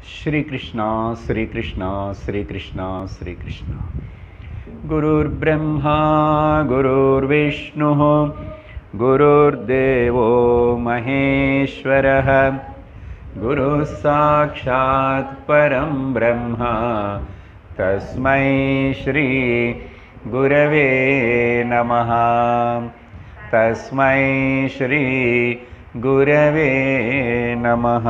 श्रीकृष्णा श्रीकृष्णा श्रीकृष्णा श्रीकृष्णा गुरुर्ब्रह्मा गुरुर्विष्णुः गुरुर्देवो महेश्वरः गुरुः साक्षात् परं ब्रह्म तस्मै श्री गुरवे नमः तस्मै श्री गुरवे नमः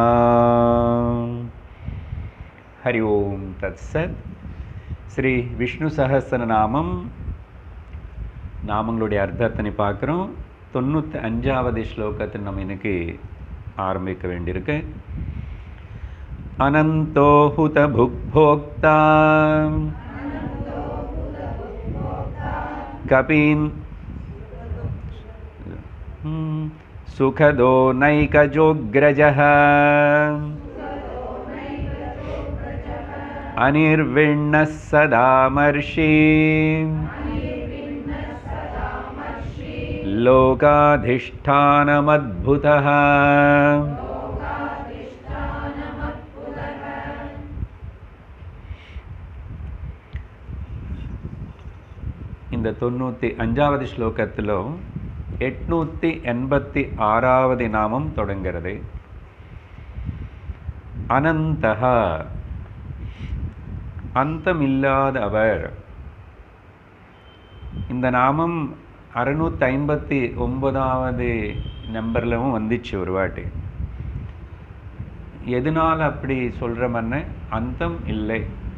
हरि ओं தத்சத் ஸ்ரீ விஷ்ணு சஹஸ்ரநாமம் நாமங்களுடைய அர்த்தத்தினை பார்க்குறோம் தொண்ணூற்றி அஞ்சாவது ஸ்லோகத்தில் நம்ம இன்னைக்கு ஆரம்பிக்க வேண்டியிருக்கு அனந்தோஹுத புக்போக்தா கபீன் ம், சுகதோ நைகஜோக்ரஜः अनिर्विण्णः सदामर्षि लोकाधिष्ठानमद्भुतः இந்த தொண்ணூற்றி அஞ்சாவது ஸ்லோகத்தில் எட்நூற்றி எண்பத்தி ஆறாவது நாமம் தொடங்கிறது அனந்தகா அந்தமில்லாத அவர் இந்த நாமம் அறுநூற்றி ஐம்பத்தி ஒன்பதாவது நம்பர்லவும் வந்துச்சு ஒரு வாட்டி எதனால் அப்படி சொல்கிறோமன்னு அந்தம் இல்லை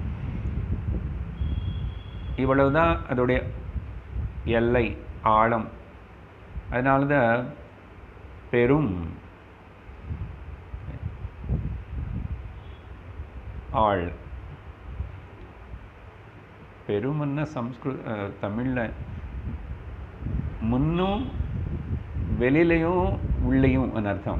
இவ்வளவுதான் அதோடைய எல்லை ஆழம் அதனால தான் பெரும் ஆள் பெருமன்னா சம்ஸ்கிருத தமிழில் முன்னும் வெளியிலையும் உள்ளேயும் அர்த்தம்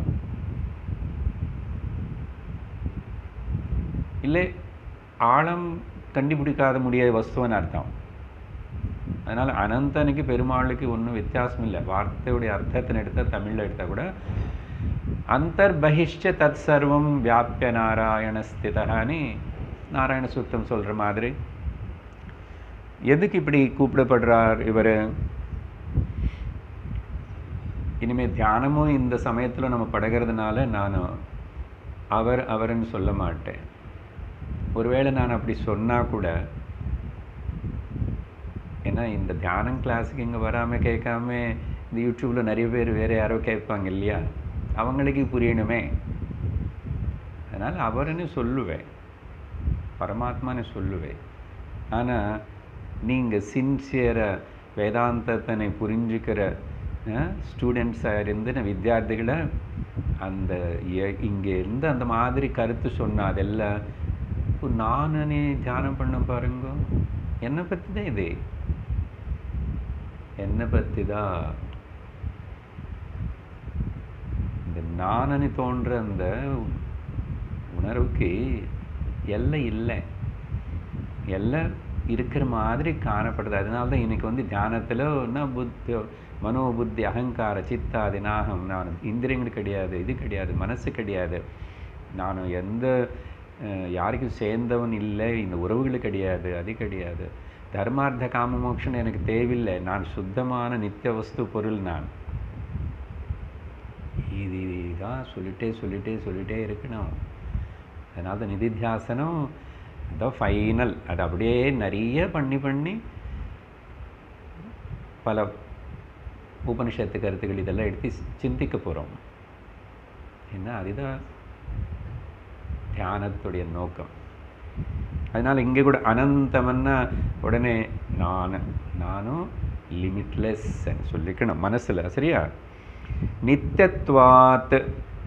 இல்லை ஆழம் கண்டுபிடிக்காத முடியாத வஸ்துவன்னு அர்த்தம் அதனால் அனந்தனுக்கு பெருமாளுக்கு ஒன்றும் வித்தியாசம் இல்லை வார்த்தையுடைய அர்த்தத்தின் எடுத்தால் தமிழில் எடுத்தால் கூட அந்தர்பகிஷ்ட தத் சர்வம் வியாபிய நாராயண ஸ்திதகான்னு நாராயண சூத்தம் சொல்கிற மாதிரி எதுக்கு இப்படி கூப்பிடப்படுறார் இவர் இனிமேல் தியானமும் இந்த சமயத்தில் நம்ம பழகிறதுனால நான் அவர் அவர்ன்னு சொல்ல மாட்டேன் ஒருவேளை நான் அப்படி சொன்னால் கூட ஏன்னா இந்த தியானம் கிளாஸுக்கு இங்கே வராமல் கேட்காம இந்த யூடியூப்பில் நிறைய பேர் வேறு யாரோ கேட்பாங்க இல்லையா அவங்களுக்கு புரியணுமே அதனால் அவர்னு சொல்லுவேன் பரமாத்மான்னு சொல்லுவேன் ஆனால் நீங்கள் சின்சியராக வேதாந்தத்தினை புரிஞ்சுக்கிற ஸ்டூடெண்ட்ஸாக இருந்து வித்தியார்த்திகளை அந்த எ- இங்கே இருந்து அந்த மாதிரி கருத்து சொன்ன அதெல்லாம் இப்போ நானே தியானம் பண்ண பாருங்க என்னை பற்றி தான் இது என்னை பற்றி தான் இந்த நானனி தோன்ற அந்த உணர்வுக்கு எல்லை இல்லை எல்லை இருக்கிற மாதிரி காணப்படுது அதனால தான் இன்னைக்கு வந்து தியானத்தில் என்ன புத்தி மனோபுத்தி அகங்கார சித்தாதி நாகம் நான் இந்திரியங்கள் கிடையாது இது கிடையாது மனசு கிடையாது நான் எந்த அஹ், யாருக்கும் சேர்ந்தவன் இல்லை இந்த உறவுகள் கிடையாது அது கிடையாது தர்மார்த்த காம மோட்சம் எனக்கு தேவையில்லை நான் சுத்தமான நித்திய வஸ்து பொருள் நான் இது தான் சொல்லிட்டே சொல்லிட்டே சொல்லிட்டே இருக்கணும் அதனால தான் நிதித்தியாசனம் அதான் ஃபைனல் அது அப்படியே நிறைய பண்ணி பண்ணி பல உபனிஷத்து கருத்துக்கள் இதெல்லாம் எடுத்து சிந்திக்க போகிறோம் என்ன அதுதான் தியானத்துடைய நோக்கம் அதனால் இங்கே கூட அனந்தமன்னா உடனே நான் நானும் லிமிட்லெஸ் சொல்லிக்கணும் மனசில் சரியா நித்தியத்வாத்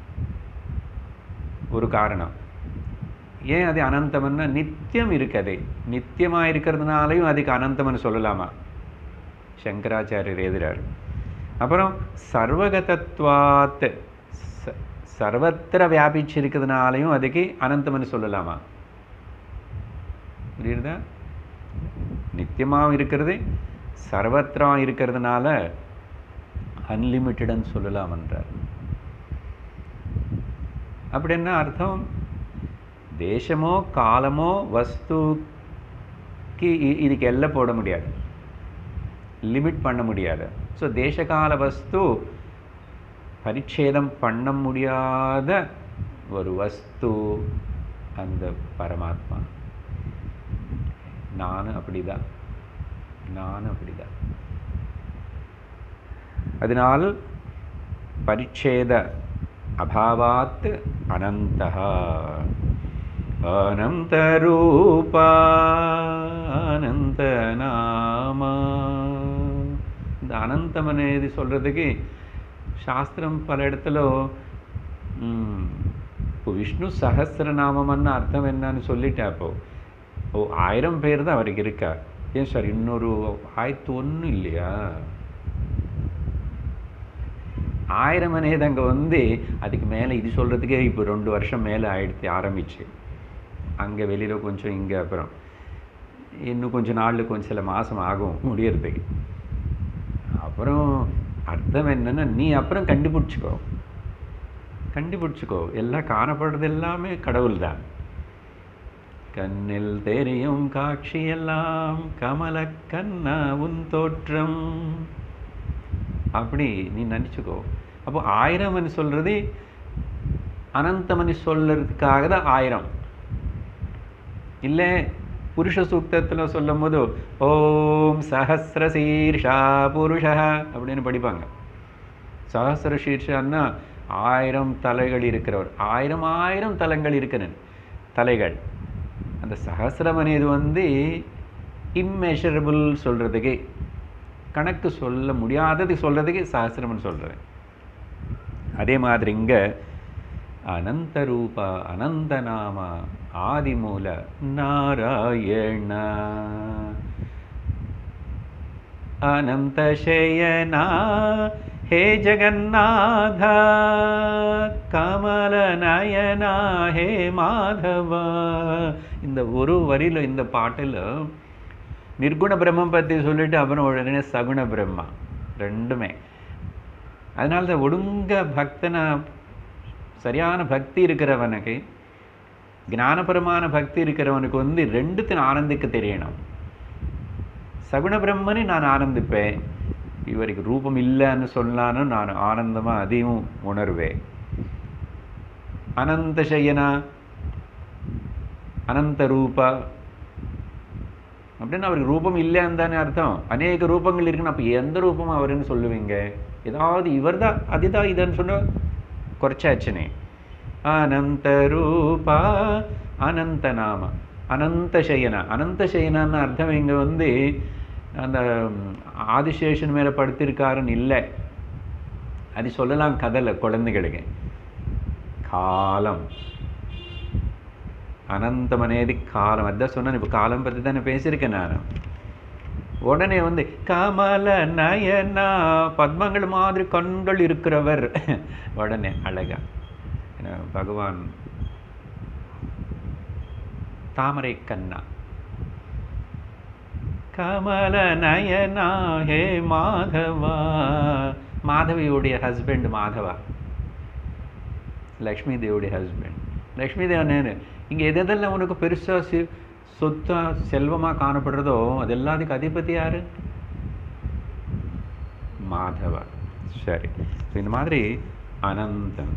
ஒரு காரணம் ஏன் அது அனந்தம்னா நித்தியம் இருக்குது நித்தியமாக இருக்கிறதுனாலையும் அதுக்கு அனந்தம்னு சொல்லலாமா சங்கராச்சாரியர் எழுதுறார் அப்புறம் சர்வகதத்வாத் ச- சர்வத்திர வியாபிச்சிருக்கிறதுனாலையும் அதுக்கு அனந்தம்னு சொல்லலாமா புரியுறதா நித்தியமாக இருக்கிறது சர்வத்திரா இருக்கிறதுனால அன்லிமிட்டட்னு சொல்லலாம்ன்றார் அப்படி என்ன அர்த்தம் தேசமோ காலமோ வஸ்துக்கு இ- இதுக்கு எல்லை போட முடியாது லிமிட் பண்ண முடியாது ஸோ தேசகால வஸ்து பரிச்சேதம் பண்ண முடியாத ஒரு வஸ்து அந்த பரமாத்மா நானும் அப்படிதான் நானும் அப்படிதான் அதனால் பரிச்சேத அபாவாத் அனந்தः அனந்தரூபா அனந்தநாமா இந்த அனந்தம் అనేది சொல்கிறதுக்கு శాస్త్రం పల இடத்துல ம், இப்போ விஷ்ணு சஹசிரநாமம்னு அர்த்தம் என்னன்னு சொல்லிட்டேன் அப்போ ஓ ஆயிரம் பேர் தான் அவருக்கு இருக்கா ஏன் சார் இன்னொரு ஆயிரத்து ஒன்றும் இல்லையா ஆயிரம் అనేది அங்கே வந்து அதுக்கு மேலே இது சொல்கிறதுக்கே இப்போ ரெண்டு வருஷம் மேலே ஆயிடுத்து ஆரம்பிச்சு அங்கே வெளியில் கொஞ்சம் இங்கே அப்புறம் இன்னும் கொஞ்சம் நாளில் கொஞ்சம் சில மாதம் ஆகும் முடியறதுக்கு அப்புறம் அர்த்தம் என்னன்னா நீ அப்புறம் கண்டுபிடிச்சிக்கோ கண்டுபிடிச்சிக்கோ எல்லாம் காணப்படுறது எல்லாமே கடவுள் தான் கண்ணில் தெரியும் காட்சியெல்லாம் கமல கண்ணா உன் தோற்றம் அப்படி நீ நினச்சிக்கோ அப்போ ஆயிரம்னு சொல்கிறது அனந்தமனி சொல்றதுக்காக தான் ஆயிரம் இல்லை புருஷ சூக்தத்தில் சொல்லும் போது ஓம் சஹசிர சீர்ஷா புருஷா அப்படின்னு படிப்பாங்க சஹசிர சீர்ஷான்னா ஆயிரம் தலைகள் இருக்கிறவர் ஆயிரம் ஆயிரம் தலங்கள் இருக்கிற தலைகள் அந்த சஹசிரம் అనేది வந்து இம்மெஷரபிள் சொல்கிறதுக்கு கணக்கு சொல்ல முடியாதது சொல்கிறதுக்கு சஹசிரம்னு சொல்கிறேன் அதே மாதிரி இங்கே அனந்த ரூப அனந்த நாம ஆதிமூல நாராயண அனந்த ಶಯನಾ ಹೇ ಜಗನ್ನಾಥ கமல நயனா ஹே மாதவா இந்த ஒரு வரியில் இந்த பாட்டில் நிர்குண பிரம்மம் பற்றி சொல்லிட்டு அப்புறம் உடனே சகுண பிரம்மா ரெண்டுமே அதனால தான் ஒடுங்க பக்தனை சரியான பக்தி இருக்கிறவனுக்கு ஞானபரமான பக்தி இருக்கிறவனுக்கு வந்து ரெண்டுத்தின் ஆனந்திக்க தெரியணும் சகுண பிரம்மனை நான் ஆனந்திப்பேன் இவருக்கு ரூபம் இல்லைன்னு சொன்னாலும் நான் ஆனந்தமாக அதையும் உணர்வேன் அனந்த சயனா அனந்த ரூபா அப்படின்னு அவருக்கு ரூபம் இல்லைன்னு தானே அர்த்தம் அநேக ரூபங்கள் இருக்குன்னு அப்போ எந்த ரூபம் அவருன்னு சொல்லுவீங்க ஏதாவது இவர் தான் அதுதான் இதுன்னு சொன்ன குறைச்சாச்சுனே அனந்த ரூபா அனந்த நாம அனந்த சயனா அனந்த சயனான்னு அர்த்தம் இங்கே வந்து அந்த ஆதிசேஷன் மேலே படுத்திருக்காருன்னு இல்லை அது சொல்லலாம் கதலை குழந்தைகளுக்கு காலம் அனந்தம் అనేది காலம் அதான் சொன்னேன் இப்போ காலம் பற்றி தானே பேசியிருக்கேன் நான் உடனே வந்து கமல நயனா பத்மங்கள் மாதிரி கண்கள் இருக்கிறவர் உடனே அழகா ஏன்னா பகவான் தாமரை கண்ணா கமல நயனா ஹே மாதவா மாதவியுடைய ஹஸ்பண்ட் மாதவா லக்ஷ்மி தேவுடைய ஹஸ்பண்ட் லக்ஷ்மி தேவன் இங்கே எதெல்லாம் உனக்கு பெருசாக சி சொத்தா செல்வமாக காணப்படுறதோ அது எல்லாத்துக்கும் அதிபதி யாரு மாதவா சரி ஸோ இந்த மாதிரி அனந்தம்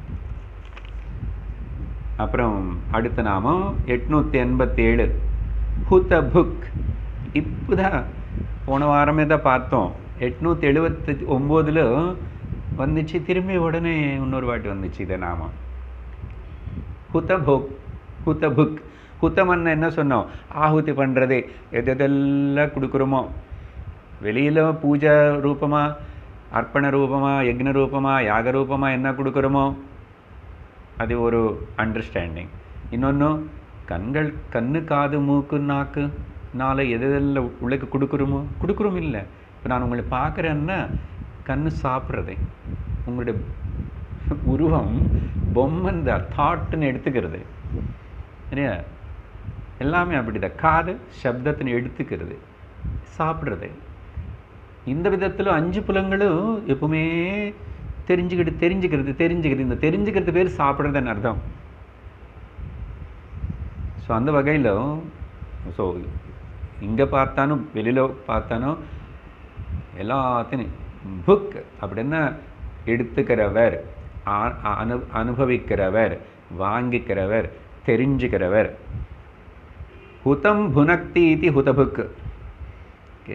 அப்புறம் அடுத்த நாமம் எட்நூற்றி எண்பத்தி ஏழு ஹுத புக் இப்போதான் போன வாரமே தான் பார்த்தோம் எட்நூற்றி எழுபத்தி ஒம்போதில் வந்துச்சு திரும்பி உடனே இன்னொரு வாட்டி வந்துச்சு இதை நாமம் ஹுதபுக் ஹுதபுக் ஹுத்தமன்னு என்ன சொன்னோம் ஆಹುತಿ பண்ணுறது எது எதெல்லாம் கொடுக்குறோமோ வெளியில் பூஜை ரூபமாக அர்ப்பண ரூபமாக யக்ன ரூபமாக யாக ரூபமாக என்ன கொடுக்குறோமோ அது ஒரு அண்டர்ஸ்டாண்டிங் இன்னொன்று கண்கள் கண்ணு காது மூக்கு நாக்கு நாளை எதெல்லாம் உள்ளக்கு கொடுக்குறோமோ கொடுக்குறோம் இல்லை இப்போ நான் உங்களை பார்க்குறேன்னா கண்ணு சாப்பிட்றது உங்களுடைய உருவம் பொம்மன் தான் தாட்டுன்னு எடுத்துக்கிறது சரியா எல்லாமே அப்படிதான் காது சப்தத்தினை எடுத்துக்கிறது சாப்பிட்றது இந்த விதத்தில் அஞ்சு புலங்களும் எப்பவுமே தெரிஞ்சுக்கிட்டு தெரிஞ்சுக்கிறது தெரிஞ்சுக்கிறது இந்த தெரிஞ்சுக்கிறது பேர் சாப்பிட்றதுன்னு அர்த்தம் ஸோ அந்த வகையில் ஸோ இங்கே பார்த்தாலும் வெளியில் பார்த்தாலும் எல்லாத்தையும் புக் அப்படின்னா எடுத்துக்கிறவர் ஆ- அனு அனுபவிக்கிறவர் வாங்கிக்கிறவர் தெரிஞ்சுக்கிறவர் ஹுதம் புனக்தி இது ஹுதபுக் ஓகே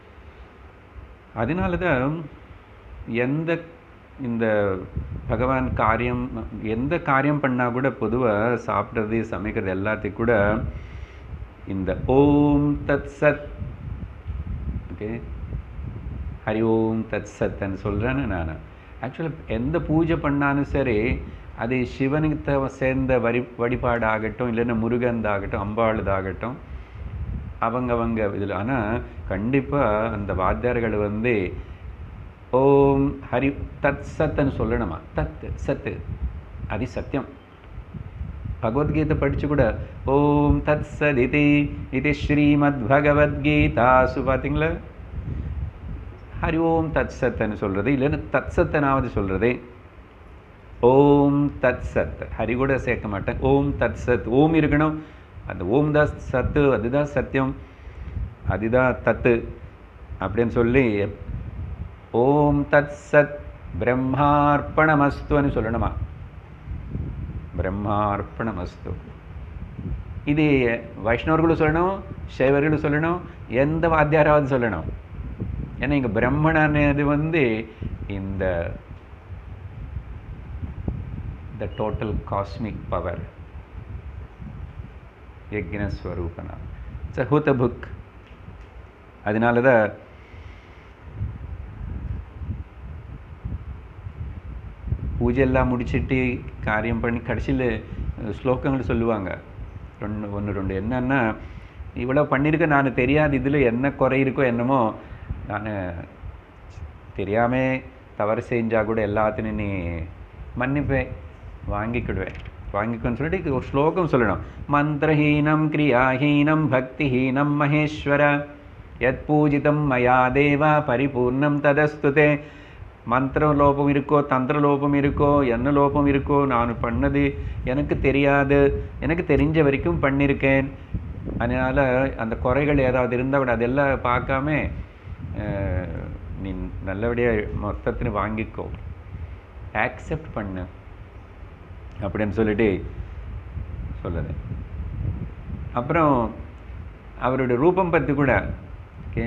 அதனால தான் எந்த இந்த பகவான் காரியம் எந்த காரியம் பண்ணால் கூட பொதுவாக சாப்பிட்றது சமைக்கிறது எல்லாத்தையும் கூட இந்த ஓம் தத் சத் ஓகே ஹரி ஓம் தத் சத்ன்னு சொல்கிறேன்னு நான் ஆக்சுவலாக எந்த பூஜை பண்ணாலும் சரி அது சிவனுக்கு த- சேர்ந்த வரி வழிபாடாகட்டும் இல்லைன்னா முருகன்தாகட்டும் அம்பாளுதாகட்டும் அவங்கவங்க இதில் ஆனால் கண்டிப்பாக அந்த வாத்தியார்கள் வந்து ஓம் ஹரி தத் சத்துன்னு சொல்லணுமா தத் சத்து அது சத்தியம் பகவத்கீதை படிச்சு கூட ஓம் தத் சத் இது இது ஸ்ரீமத் பகவத்கீதாசு பார்த்தீங்களா ஹரி ஓம் தத் சத்துன்னு சொல்கிறது இல்லைன்னா தத் சத்தனாவது சொல்கிறது ஓம் தத் சத் ஹரி கூட சேர்க்க மாட்டேன் ஓம் தத் சத் ஓம் இருக்கணும் அந்த ஓம் தான் சத்து அதுதான் சத்தியம் அதுதான் தத்து அப்படின்னு சொல்லி ஓம் தத் சத் பிரம்மார்ப்பணமஸ்துன்னு சொல்லணுமா பிரம்மார்ப்பணமஸ்து இது வைஷ்ணவர்களும் சொல்லணும் சைவர்களும் சொல்லணும் எந்த வாத்தியாராவது சொல்லணும் ஏன்னா இங்கே பிரம்மணது வந்து இந்த த டோட்டல் காஸ்மிக் பவர் யக்னஸ்வரூபனா இட்ஸ் ஹூத்த புக் அதனால தான் பூஜை எல்லாம் முடிச்சிட்டு காரியம் பண்ணி கடைசியில் ஸ்லோகங்கள் சொல்லுவாங்க ரெண்டு ஒன்று ரெண்டு என்னன்னா இவ்வளோ பண்ணியிருக்க நான் தெரியாது இதில் என்ன குறை இருக்கோ என்னமோ நான் தெரியாமே தவறு செஞ்சால் கூட எல்லாத்தையும் நீ மன்னிப்பேன் வாங்கிக்கிடுவேன் வாங்கிக்கோன்னு சொல்லிட்டு ஒரு ஸ்லோகம் சொல்லணும் மந்திரஹீனம் கிரியாஹீனம் பக்திஹீனம் மகேஸ்வர யத் பூஜிதம் மயா தேவா பரிபூர்ணம் ததஸ்துதே மந்திர லோபம் இருக்கோ தந்திர லோபம் இருக்கோ என்ன லோபம் இருக்கோ நான் பண்ணது எனக்கு தெரியாது எனக்கு தெரிஞ்ச வரைக்கும் பண்ணியிருக்கேன் அதனால் அந்த குறைகள் ஏதாவது இருந்தால் கூட அதெல்லாம் பார்க்காம அஹ், நீ நல்லபடியாக மொத்தത്തിന് வாங்கிக்கோ ஆக்செப்ட் பண்ணு அப்படின்னு சொல்லிட்டு சொல்லுது அப்புறம் அவருடைய ரூபம் பற்றி கூட ஓகே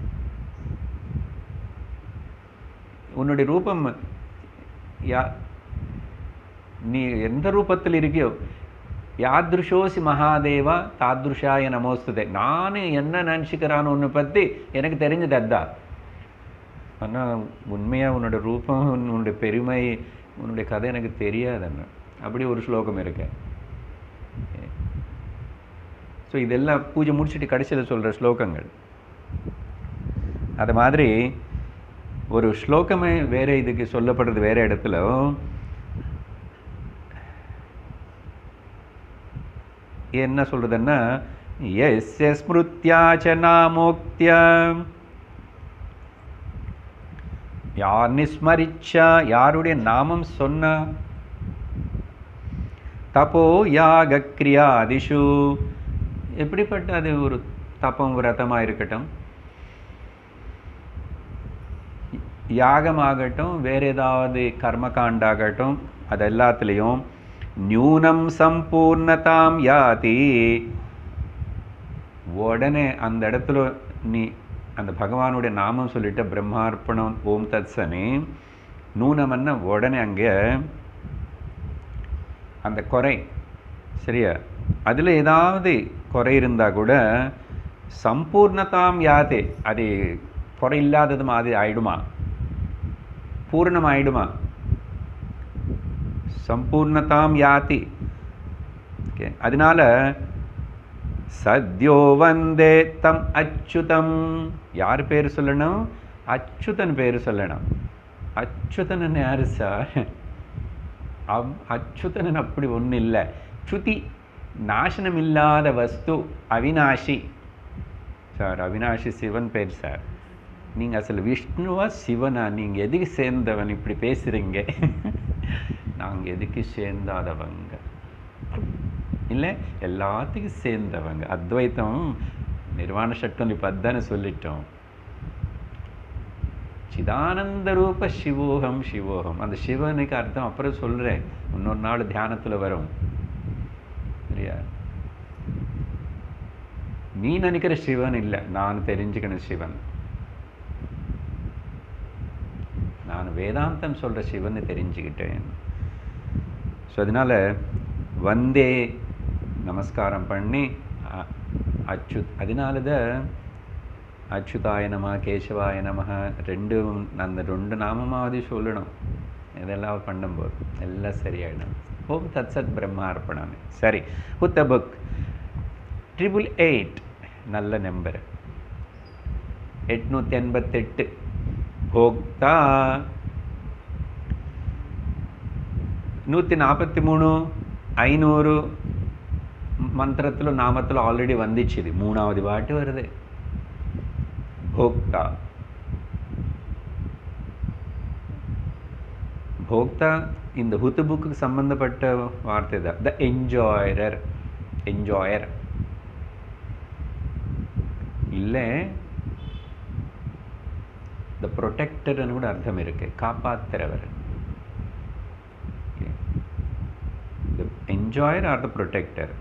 உன்னுடைய ரூபம் யா நீ எந்த ரூபத்தில் இருக்கியோ யாத்ருஷோசி மகாதேவா தாத்ருஷாய நமோஸ்துதே நான் என்ன நினச்சிக்கிறான்னு உன்னை பற்றி எனக்கு தெரிஞ்சது அதான் ஆனால் உண்மையாக உன்னோட ரூபம் உன்னுடைய பெருமை உன்னுடைய கதை எனக்கு தெரியாதுன்னு அப்படி ஒரு ஸ்லோகம் இருக்கு ஸோ இதெல்லாம் பூஜை முடிச்சுட்டு கடைசியில் சொல்கிற ஸ்லோகங்கள் அது மாதிரி ஒரு ஸ்லோகமே வேற இதுக்கு சொல்லப்படுறது வேற இடத்துல என்ன சொல்றதுன்னா எஸ்ய ஸ்மிருத்யாச்ச நாமோக்திய யார் நிஸ்மரிச்சா யாருடைய நாமம் சொன்னா தபோ யாக கிரியாதிஷு எப்படிப்பட்ட அது ஒரு தப்பம் விரதமாக இருக்கட்டும் யாகமாகட்டும் வேறு ஏதாவது கர்மகாண்டாகட்டும் அது எல்லாத்துலேயும் நியூனம் சம்பூர்ணதாம் யாதி உடனே அந்த இடத்துல நீ அந்த பகவானுடைய நாமம் சொல்லிட்டு பிரம்மார்ப்பணம் ஓம் தத்சனி நூனமன்னா உடனே அங்கே அந்த குறை சரியா அதில் ஏதாவது குறை இருந்தால் கூட சம்பூர்ணதாம் யாதே அது குறை இல்லாதது மாதிரி ஆயிடுமா பூர்ணம் ஆயிடுமா சம்பூர்ணதாம் யாதி ஓகே அதனால சத்யோ வந்தே தம் அச்சுதம் யார் பேர் சொல்லணும் அச்சுதன் பேர் சொல்லணும் அச்சுதன் யாரு சார் அவ் அச்சுதனன் அப்படி ஒன்றும் இல்லை சுதி நாசனம் இல்லாத வஸ்து அவினாஷி சார் அவினாஷி சிவன் பேர் சார் நீங்கள் அசல் விஷ்ணுவா சிவனா நீங்கள் எதுக்கு சேர்ந்தவன் இப்படி பேசுகிறீங்க நாங்கள் எதுக்கு சேர்ந்தாதவங்க இல்லை எல்லாத்துக்கும் சேர்ந்தவங்க அத்வைத்தம் நிர்வாண சட்டம் இப்போ அதானே சொல்லிட்டோம் சிதானந்த ரூப சிவோகம் சிவோகம் அந்த சிவனுக்கு அர்த்தம் அப்புறம் சொல்கிறேன் இன்னொரு நாள் தியானத்தில் வரும் இல்லையா நீ நினைக்கிற சிவன் இல்லை நான் தெரிஞ்சுக்கணும் சிவன் நான் வேதாந்தம் சொல்கிற சிவனை தெரிஞ்சுக்கிட்டேன் ஸோ அதனால் வந்தே நமஸ்காரம் பண்ணி அ- அச்சுத் அதனால தான் அச்சுதாய நம கேசவாய நம ரெண்டு அந்த ரெண்டு நாமமாவது சொல்லணும் இதெல்லாம் பண்ணும்போது எல்லாம் சரியாயிடும் ஓம் தத் சத் பிரம்மார்ப்பணம் சரி புத்த புக் ட்ரிபிள் எயிட் நல்ல நம்பர் எட்நூற்றி எண்பத்தெட்டு భోక్తా நூற்றி நாற்பத்தி மூணு ஐநூறு மந்திரத்தில் நாமத்தில் ஆல்ரெடி வந்துச்சு இது மூணாவது பாட்டு வருது భోక్తా భోక్తా இந்த ஹுத்து புக்கு சம்பந்தப்பட்ட வார்த்தை தான் த என்ஜாயரர் என்ஜாயர் இல்லை த ப்ரொடெக்டர்னு கூட அர்த்தம் இருக்கு காப்பாத்துறவர் த என்ஜாயர் ஆர் த ப்ரொடெக்டர்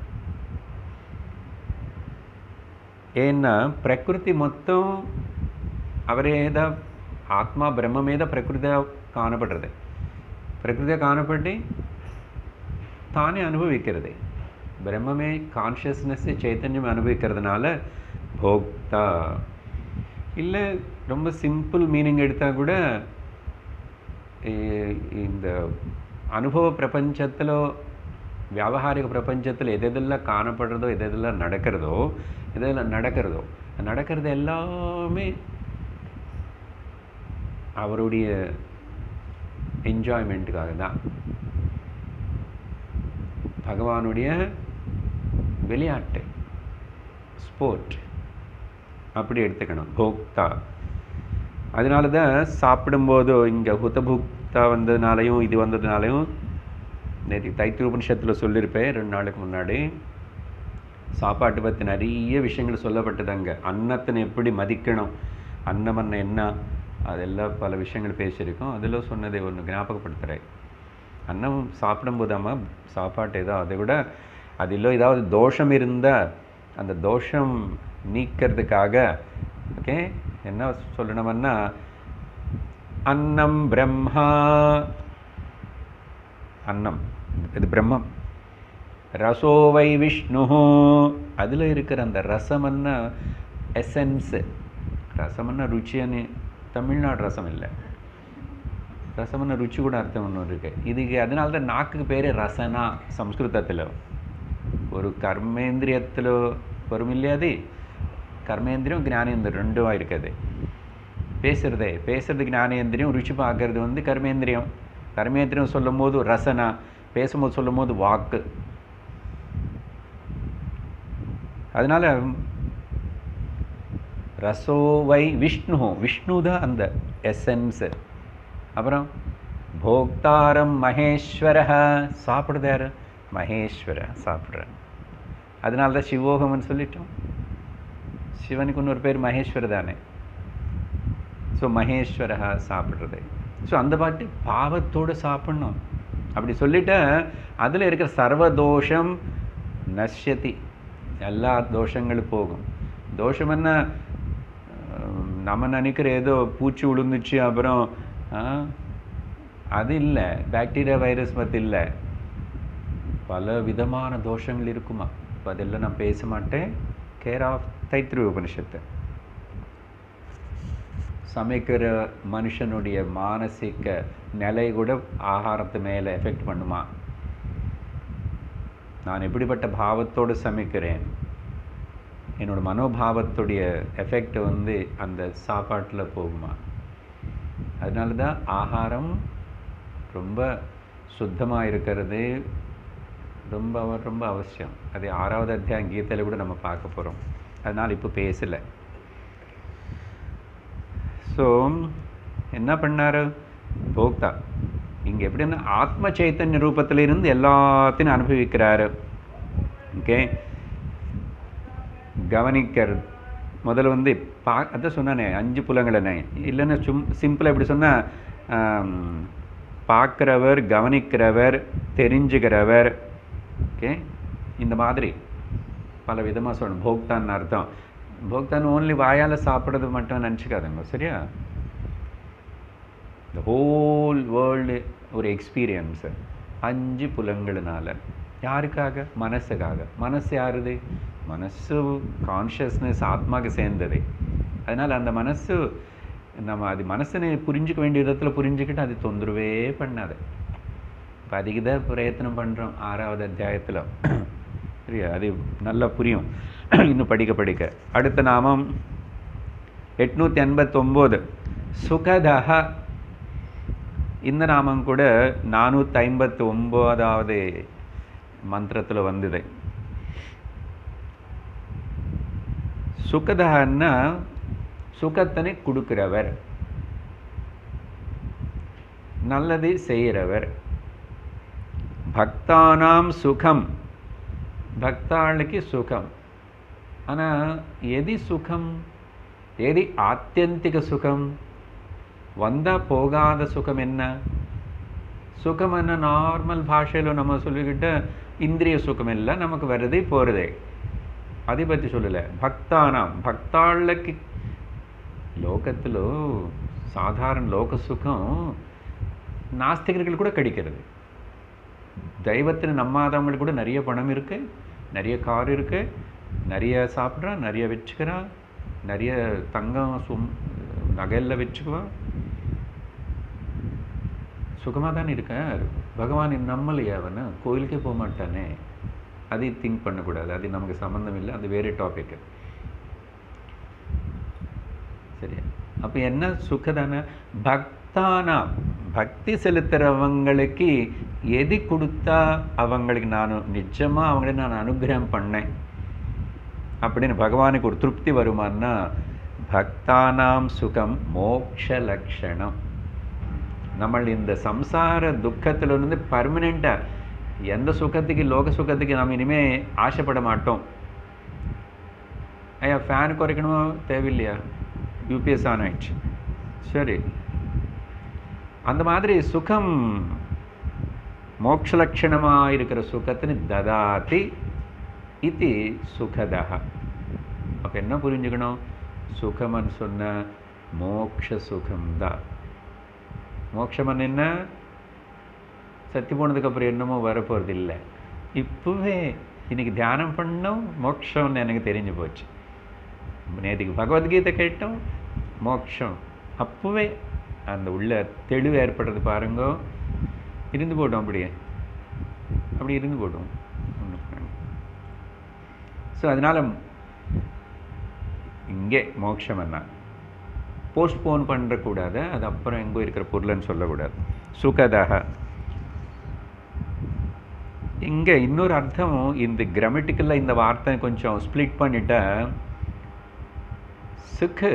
ஏன்னா ప్రకృతి మొత్తం అవరేద ఆత్మ బ్రహ్మ మీద ప్రకృతి కానపడుறது ప్రకృతి కానపడి தானே அனுபவிக்கிறது பிரம்மமே கான்ஷியஸ்னஸ் சைத்தன்யம் அனுபவிக்கிறதுனால போக்தா இல்லை ரொம்ப சிம்பிள் மீனிங் எடுத்தால் கூட ఈ- இந்த அனுபவ பிரபஞ்சத்தில் வியாபகாரிக பிரபஞ்சத்தில் எதெதெல்லாம் காணப்படுறதோ எதெதெல்லாம் நடக்கிறதோ எதெல்லாம் நடக்கிறதோ நடக்கிறது எல்லாமே அவருடைய என்ஜாய்மெண்ட்டுக்காக தான் பகவானுடைய விளையாட்டு ஸ்போர்ட் அப்படி எடுத்துக்கணும் போக்தா அதனால தான் சாப்பிடும்போது இங்கே ஹுதபுக்தா வந்ததுனாலையும் இது வந்ததுனாலையும் நேற்று தைத்திய உபனிஷத்தில் சொல்லியிருப்பேன் ரெண்டு நாளுக்கு முன்னாடி சாப்பாட்டு பற்றி நிறைய விஷயங்கள் சொல்லப்பட்டது அங்கே அன்னத்தினை எப்படி மதிக்கணும் அன்னம் அன்ன என்ன அதெல்லாம் பல விஷயங்கள் பேசியிருக்கோம் அதில் சொன்னதை ஒன்று ஞாபகப்படுத்துகிறேன் அன்னம் சாப்பிடும்போதாம்மா சாப்பாட்டு ஏதோ அதை விட அதில் ஏதாவது தோஷம் இருந்தால் அந்த தோஷம் நீக்கிறதுக்காக ஓகே என்ன சொல்லணும்னா அன்னம் பிரம்மா அன்னம் இது பிரம்மம் ரசோவை விஷ்ணு அதில் இருக்கிற அந்த ரசமன்ன எசன்ஸு ரசமன்ன ருச்சின்னு தமிழ்நாடு ரசம் இல்லை ரசமன்ன ருச்சி கூட அர்த்தம் ஒன்று இருக்கு இதுக்கு அதனால தான் நாக்குக்கு பேர் ரசனா సంస్కృతத்தில் ஒரு கர்மேந்திரியத்தில் வரும் இல்லையா அது கர்மேந்திரியம் ஞானேந்திரம் ரெண்டும் இருக்குது பேசுறதே பேசுறது ஞானேந்திரியம் ருச்சி பார்க்கறது வந்து கர்மேந்திரியம் கர்மேந்திரியம் சொல்லும் போது ரசனா பேசும்போது சொல்லும் போது வாக்கு அதனால ரசோவை விஷ்ணு விஷ்ணு தான் அந்த எசன்ஸு அப்புறம் போக்தாரம் மகேஸ்வர சாப்பிடுறது யாரு மகேஸ்வர சாப்பிட்ற அதனால தான் சிவோகம்னு சொல்லிட்டோம் சிவனுக்கு இன்னொரு பேர் மகேஸ்வர தானே ஸோ மகேஸ்வர சாப்பிட்றது ஸோ அந்த பாட்டு பாவத்தோடு சாப்பிடணும் அப்படி சொல்லிட்டா அதில் இருக்கிற சர்வதோஷம் நஷ்யதி எல்லா தோஷங்களும் போகும் தோஷம் என்ன அஹ், நம்ம நினைக்கிற ஏதோ பூச்சி விழுந்துச்சு அப்புறம் ஆ, அது இல்லை பாக்டீரியா வைரஸ் பற்றி இல்லை பல விதமான தோஷங்கள் இருக்குமா இப்போ அதெல்லாம் நான் பேச மாட்டேன் கேர் ஆஃப் தைத்திரிய உபனிஷத்து சமைக்கிற மனுஷனுடைய மானசிக நிலை கூட ஆகாரத்து மேலே எஃபெக்ட் பண்ணுமா நான் எப்படிப்பட்ட பாவத்தோடு சமைக்கிறேன் என்னோட மனோபாவத்துடைய எஃபெக்ட் வந்து அந்த சாப்பாட்டில் போகுமா அதனால தான் ஆகாரம் ரொம்ப சுத்தமாக இருக்கிறது ரொம்ப அவ- ரொம்ப அவசியம் அது ஆறாவது அத்தியாயம் கீதையில் கூட நம்ம பார்க்க போகிறோம் அதனால் இப்போ பேசலை ஸோ என்ன பண்ணாரு போக்தா இங்கே எப்படின்னா ஆத்ம சைத்தன்ய ரூபத்தில் இருந்து எல்லாத்தையும் அனுபவிக்கிறாரு ஓகே கவனிக்கிறது முதல்ல வந்து பா அதான் சொன்னானே அஞ்சு புலங்களே இல்லைன்னா சும் சிம்பிளாக எப்படி சொன்னால் பார்க்குறவர் கவனிக்கிறவர் தெரிஞ்சுக்கிறவர் ஓகே இந்த மாதிரி பல விதமாக சொல்லணும் போக்தான்னு அர்த்தம் போக்தான் ஓன்லி வாயால் சாப்பிட்றது மட்டும் நினச்சிக்காதுங்க சரியா இந்த ஹோல் வேர்ல்டு ஒரு எக்ஸ்பீரியன்ஸு அஞ்சு புலங்களினால யாருக்காக மனசுக்காக மனசு யாருது மனசு கான்ஷியஸ்னஸ் ஆத்மாக்கு சேர்ந்தது அதனால் அந்த மனசு நம்ம அது மனசனை புரிஞ்சுக்க வேண்டிய விதத்தில் புரிஞ்சுக்கிட்டு அது தொந்தரவே பண்ணாது இப்போ அதுக்கு தான் பிரயத்தனம் பண்ணுறோம் ஆறாவது அத்தியாயத்தில் சரியா அது நல்லா புரியும் இன்னும் படிக்க படிக்க அடுத்த நாமம் எட்நூற்றி எண்பத்தொம்போது சுகதஹ இந்த நாமம் கூட நானூற்றி ஐம்பத்தி ஒம்போதாவது மந்திரத்தில் வந்தது சுகதஹன்னா சுகத்தனை கொடுக்கிறவர் நல்லதை செய்கிறவர் భక్తానాం సుఖం భక్తాళ్ళకి సుఖం అనా ఏది సుఖం ఏది ఆత్యంతిక సుఖం వంద போகாத சுகம் என்ன சுகம் என்ன நார்மல் பாஷையில் நம்ம சொல்லிக்கிட்ட இந்திரிய சுகம் இல்லை நமக்கு வருதே போகிறதே அதை பற்றி சொல்லலை భక్తానాం భక్తాళ్ళకి లోకత్తులో సాధారణ లోక సుఖం நாஸ்திகர்கள் கூட கிடைக்கிறது தெய்வத்தில் நம்பாதவங்களுக்கு கூட நிறைய பணம் இருக்கு நிறைய கார் இருக்கு நிறைய சாப்பிட்றான் நிறைய வச்சுக்கிறான் நிறைய தங்கம் சும் நகையில் வச்சுக்குவான் சுகமாக தானே இருக்கார் பகவான் நம்மளையே அவன் கோயிலுக்கே போக மாட்டானே அதை திங்க் பண்ணக்கூடாது அது நமக்கு சம்மந்தம் இல்லை அது வேறு டாபிக் சரியா அப்போ என்ன சுகதான பக்தானா பக்தி செலுத்துகிறவங்களுக்கு எது கொடுத்தா அவங்களுக்கு நான் நிஜமாக அவங்களை நான் அனுகிரகம் பண்ணேன் அப்படின்னு பகவானுக்கு ஒரு திருப்தி வருமானா பக்தானாம் சுகம் மோக்ஷ லக்ஷணம் நம்ம இந்த சம்சார துக்கத்திலிருந்து பர்மனெண்ட்டாக எந்த சுகத்துக்கு லோக சுகத்துக்கு நாம் இனிமேல் ஆசைப்பட மாட்டோம் ஐயா ஃபேன் குறைக்கணுமோ தேவையில்லையா யூபிஎஸ் ஆன் ஆயிடுச்சு சரி அந்த மாதிரி சுகம் மோட்சலட்சணமாக இருக்கிற சுகத்தின்னு ததாதி இது சுகதா அப்போ என்ன புரிஞ்சுக்கணும் சுகம்னு சொன்ன மோக்ஷ சுகம்தான் மோட்சமன் என்ன சத்தி போனதுக்கப்புறம் என்னமோ வரப்போகிறது இல்லை இப்போவே இன்னைக்கு தியானம் பண்ணோம் மோட்சம்னு எனக்கு தெரிஞ்சு போச்சு நேற்றுக்கு பகவத்கீதை கேட்டோம் மோட்சம் அப்போவே அந்த உள்ள தெளிவு ஏற்படுறது பாருங்க இருந்து போட்டோம் அப்படியே அப்படி இருந்து போட்டோம் ஸோ அதனால் இங்கே மோட்சம் என்ன போஸ்ட்போன் பண்ணுறக்கூடாது அது அப்புறம் எங்கோ இருக்கிற பொருள்னு சொல்லக்கூடாது சுகதக இங்கே இன்னொரு அர்த்தம் இந்த கிராமட்டிக்கலில் இந்த வார்த்தை கொஞ்சம் ஸ்ப்ளிட் பண்ணிட்டா சுக்கு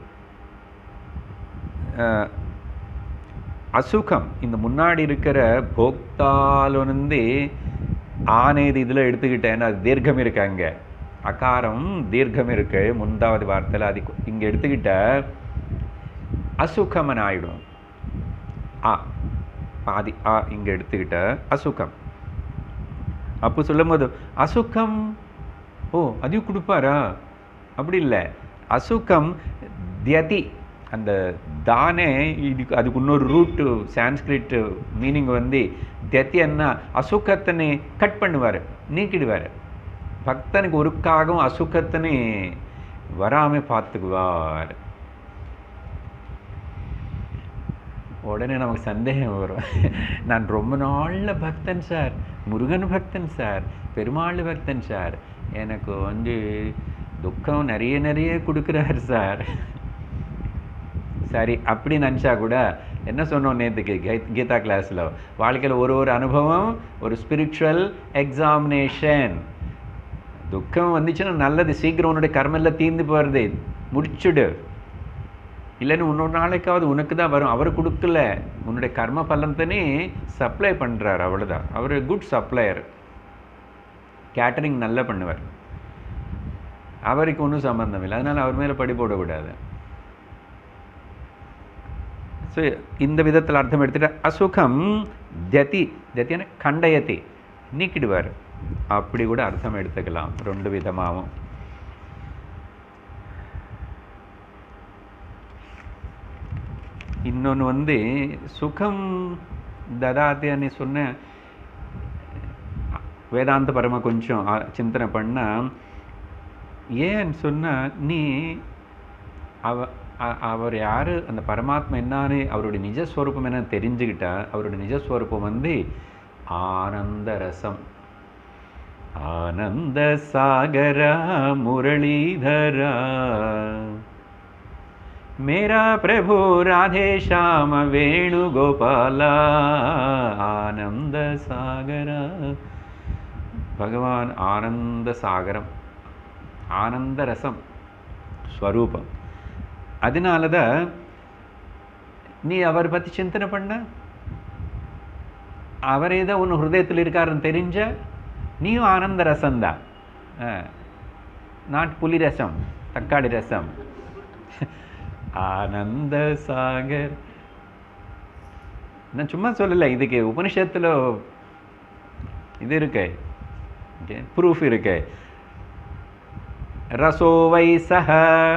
அசுகம் இந்த முன்னாடி இருக்கிற போக்தாலிருந்து ஆனேது இதில் எடுத்துக்கிட்டேன்னா அது தீர்க்கம் இருக்கு அங்கே அகாரம் தீர்க்கம் இருக்கு முந்தாவது வார்த்தையில் அது இங்கே எடுத்துக்கிட்ட அசுகமன் ஆயிடும் ஆ பாதி ஆ இங்கே எடுத்துக்கிட்ட அசுகம் அப்போ சொல்லும் போது அசுகம் ஓ அதையும் கொடுப்பாரா அப்படி இல்லை அசுகம் தியதி அந்த தானே இதுக்கு அதுக்கு இன்னொரு ரூட்டு சான்ஸ்கிரிட் மீனிங் வந்து தியத்தி என்ன அசுக்கத்தனை கட் பண்ணுவார் நீக்கிடுவார் பக்தனுக்கு ஒருக்காகவும் அசுக்கத்தனை வராமல் பார்த்துக்குவார் உடனே நமக்கு சந்தேகம் வரும் நான் ரொம்ப நாளில் பக்தன் சார் முருகன் பக்தன் சார் பெருமாள் பக்தன் சார் எனக்கு வந்து துக்கம் நிறைய நிறைய கொடுக்குறாரு சார் சரி அப்படி நினச்சா கூட என்ன சொன்னோம் நேற்றுக்கு கீதா கிளாஸில் வாழ்க்கையில் ஒரு ஒரு அனுபவம் ஒரு ஸ்பிரிச்சுவல் எக்ஸாமினேஷன் துக்கம் வந்துச்சுன்னா நல்லது சீக்கிரம் உன்னுடைய கர்மெல்லாம் தீர்ந்து போகிறது முடிச்சுடு இல்லைன்னு இன்னொரு நாளைக்காவது உனக்கு தான் வரும் அவர் கொடுக்கல உன்னுடைய கர்ம பலத்தனே சப்ளை பண்ணுறார் அவ்வளோதான் அவர் குட் சப்ளையர் கேட்டரிங் நல்லா பண்ணுவார் அவருக்கு ஒன்றும் சம்பந்தம் இல்லை அதனால் அவர் மேலே படி போடக்கூடாது ஸோ இந்த விதத்தில் அர்த்தம் எடுத்துட்டா அசுகம் ஜதி ஜத்தியான கண்டயத்தை நீக்கிடுவார் அப்படி கூட அர்த்தம் எடுத்துக்கலாம் ரெண்டு விதமாகவும் இன்னொன்று வந்து சுகம் ததாத்தின்னு சொன்ன வேதாந்த பரம கொஞ்சம் ஆ- சிந்தனை பண்ணால் ஏன்னு சொன்னால் நீ அவ அ- அவர் யார் அந்த பரமாத்மா என்னான்னு அவருடைய நிஜஸ்வரூபம் என்ன தெரிஞ்சுக்கிட்டா அவருடைய நிஜஸ்வரூபம் வந்து ஆனந்த ரசம் ஆனந்த சாகரா முரளிதரா मेरा प्रभु राधे श्याम वेणुगोपाला ஆனந்த சாகரா பகவான் ஆனந்த சாகரம் ஆனந்த ரசம் ஸ்வரூபம் அதனால தான் நீ அவர் பற்றி சிந்தனை பண்ண அவரே தான் உன் ஹிருதயத்தில் இருக்காருன்னு தெரிஞ்ச நீயும் ஆனந்த ரசம்தான் நாட் புலி ரசம் தக்காளி ரசம் ஆனந்த சாகர் நான் சும்மா சொல்லலை இதுக்கு உபனிஷத்தில் இது இருக்கு ப்ரூஃப் இருக்கு ரசோ வை சஹ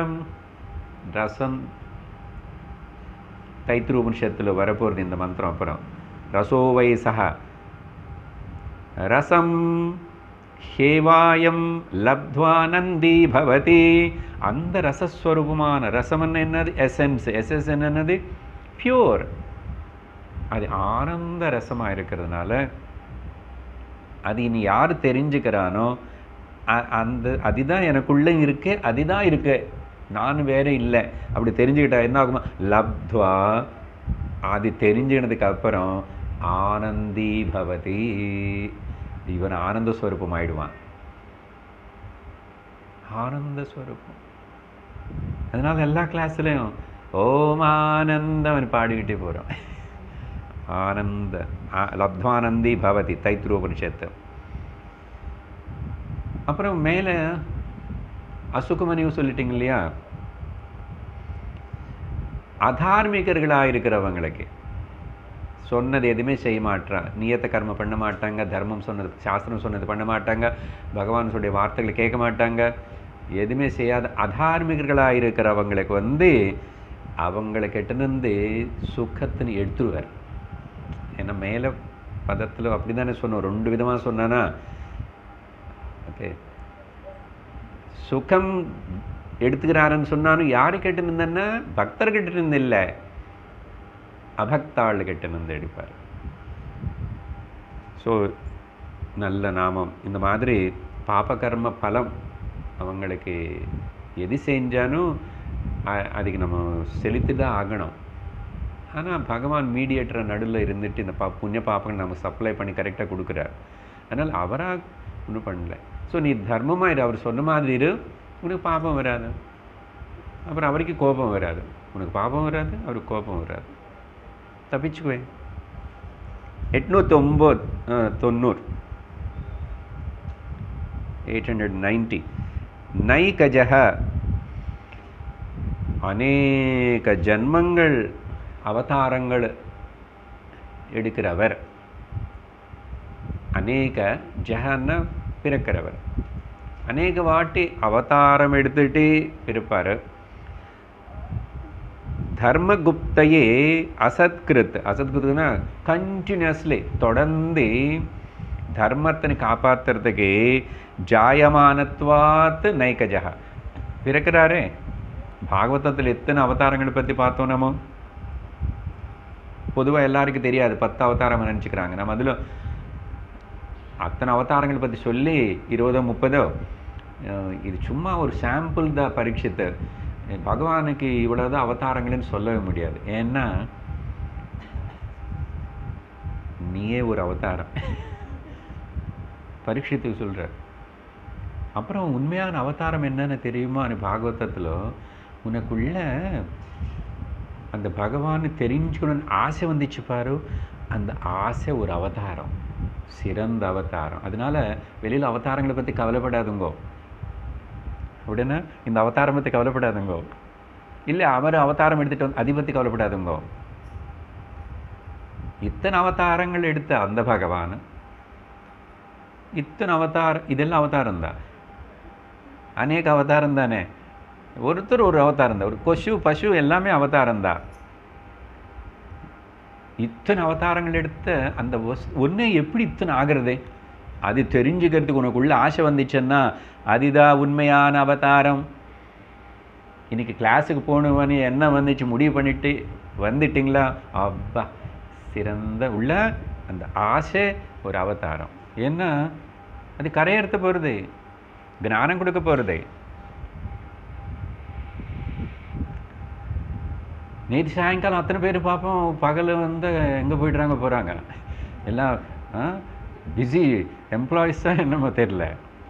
ரசம் தைத்திரு உபனிஷத்தில் வரப்போகிறது இந்த மந்திரம் அப்புறம் ரசோ வை சஹ ரசம் ஹேவாயம் லப்த்வானந்தி பவதி அந்த ரசஸ்வரூபமான ரசம் என்னது எசன்ஸ் எஸ்எஸ் என்னது பியூர் அது ஆனந்த ரசமாக இருக்கிறதுனால அது இனி யார் தெரிஞ்சுக்கிறானோ அ- அந்த அதுதான் எனக்குள்ளே இருக்கு அதுதான் இருக்கு நான் வேற இல்லை அப்படி தெரிஞ்சுக்கிட்டா என்ன ஆகுமா லப்த்வா அது தெரிஞ்சுக்கினதுக்கு அப்புறம் ஆனந்தி பவதி இவன் ஆனந்த ஸ்வரூபம் ஆயிடுவான் ஆனந்த ஸ்வரூபம் அதனால எல்லா கிளாஸ்லையும் ஓம் ஆனந்தம் பாடிக்கிட்டே போகிறோம் ஆனந்த ஆ- லப்த்வானந்தி பவதி தைத்திரோபனிஷத்து அப்புறம் மேலே அசுகுமனியும் சொல்லிட்டீங்க இல்லையா அதார்மிகர்களாக இருக்கிறவங்களுக்கு சொன்னது எதுவுமே செய்ய மாட்டான் நியத்த கர்ம பண்ண மாட்டாங்க தர்மம் சொன்னது சாஸ்திரம் சொன்னது பண்ண மாட்டாங்க பகவான் சொல்லிய வார்த்தைகளை கேட்க மாட்டாங்க எதுவுமே செய்யாத அதார்மிகர்களாக இருக்கிறவங்களுக்கு வந்து அவங்களை கிட்டேருந்து சுகத்தின்னு எடுத்துருவார் ஏன்னா மேலே பதத்தில் அப்படி தானே சொன்னோம் ரெண்டு விதமாக சொன்னானா ஓகே சுகம் எடுத்துக்கிறாருன்னு சொன்னாலும் யாரு கேட்டு இருந்தேன்னா பக்தர்கிட்ட இருந்து இல்லை அபக்தாள் கிட்ட இருந்து எடுப்பார் ஸோ நல்ல நாமம் இந்த மாதிரி பாபகர்ம பலம் அவங்களுக்கு எது செஞ்சாலும் அ- அதுக்கு நம்ம செலுத்தி தான் ஆகணும் ஆனால் பகவான் மீடியேட்டர் நடுவில் இருந்துட்டு இந்த பா புண்ணிய பாப்பங்கள் நம்ம சப்ளை பண்ணி கரெக்டாக கொடுக்குறார் அதனால் அவராக ஒன்றும் பண்ணல ஸோ நீ தர்மமாக இரு அவர் சொன்ன மாதிரி இரு உனக்கு பாபம் வராது அப்புறம் அவருக்கு கோபம் வராது உனக்கு பாபம் வராது அவருக்கு கோபம் வராது தப்பிச்சுக்குவேன் எட்நூற்றி ஒம்பது தொண்ணூறு எயிட் ஹண்ட்ரட் நைன்டி நைகஜக அநேக ஜன்மங்கள் அவதாரங்கள் எடுக்கிறவர் அநேக ஜஹன்னா பிறக்கிறவர் அநேக வாட்டி அவதாரம் எடுத்துட்டு இருப்பார் தர்மகுப்தையே அசத்கிருத் அசத்கிருத்னா கண்டினியூஸ்லி தொடர்ந்து தர்மத்தை காப்பாற்றுறதுக்கு ஜாயமானத்வாத் நைகஜா பிறக்கிறாரே பாகவதத்தில் எத்தனை அவதாரங்களை பற்றி பார்த்தோம் நம்ம பொதுவாக எல்லாருக்கும் தெரியாது பத்து அவதாரம் நினச்சிக்கிறாங்க நம்ம அதில் அத்தனை அவதாரங்களை பற்றி சொல்லி இருபதோ முப்பதோ அஹ் இது சும்மா ஒரு சாம்பிள் தான் பரீட்சித்து பகவானுக்கு இவ்வளோதான் அவதாரங்கள்னு சொல்லவே முடியாது ஏன்னா நீயே ஒரு அவதாரம் பரீட்சித்துக்கு சொல்கிற அப்புறம் உண்மையான அவதாரம் என்னன்னு தெரியுமா பாகவதத்தில் உனக்குள்ள அந்த பகவானை தெரிஞ்சுக்கணும்னு ஆசை வந்துச்சு பாரு அந்த ஆசை ஒரு அவதாரம் சிறந்த அவதாரம் அதனால வெளியில் அவதாரங்களை பற்றி கவலைப்படாதுங்கோ உடனே இந்த அவதாரம் பற்றி கவலைப்படாதுங்கோ இல்லை அவர் அவதாரம் எடுத்துட்டு வந்து அதை பற்றி கவலைப்படாதுங்கோ இத்தனை அவதாரங்கள் எடுத்த அந்த பகவான் இத்தனை அவதாரம் இதெல்லாம் அவதாரம் தான் அநேக அவதாரம் தானே ஒருத்தர் ஒரு அவதாரம் தான் ஒரு கொசு பசு எல்லாமே அவதாரம் தான் இத்தனை அவதாரங்கள் எடுத்த அந்த ஒன்றே எப்படி இத்தனை ஆகிறது அது தெரிஞ்சுக்கிறதுக்கு உனக்குள்ள ஆசை வந்துச்சுன்னா அதுதான் உண்மையான அவதாரம் இன்னைக்கு கிளாஸுக்கு போகணுன்னு என்ன வந்துச்சு முடிவு பண்ணிட்டு வந்துட்டிங்களா அப்பா சிறந்த உள்ள அந்த ஆசை ஒரு அவதாரம் ஏன்னா அது கரையறுத்த போகிறது ஞானம் கொடுக்க போகிறது நேற்று சாயங்காலம் அத்தனை பேர் பார்ப்போம் பகல் வந்து எங்கே போயிடுறாங்க போகிறாங்க எல்லாம் பிஸி எம்ப்ளாயிஸ் தான் என்னமோ தெரில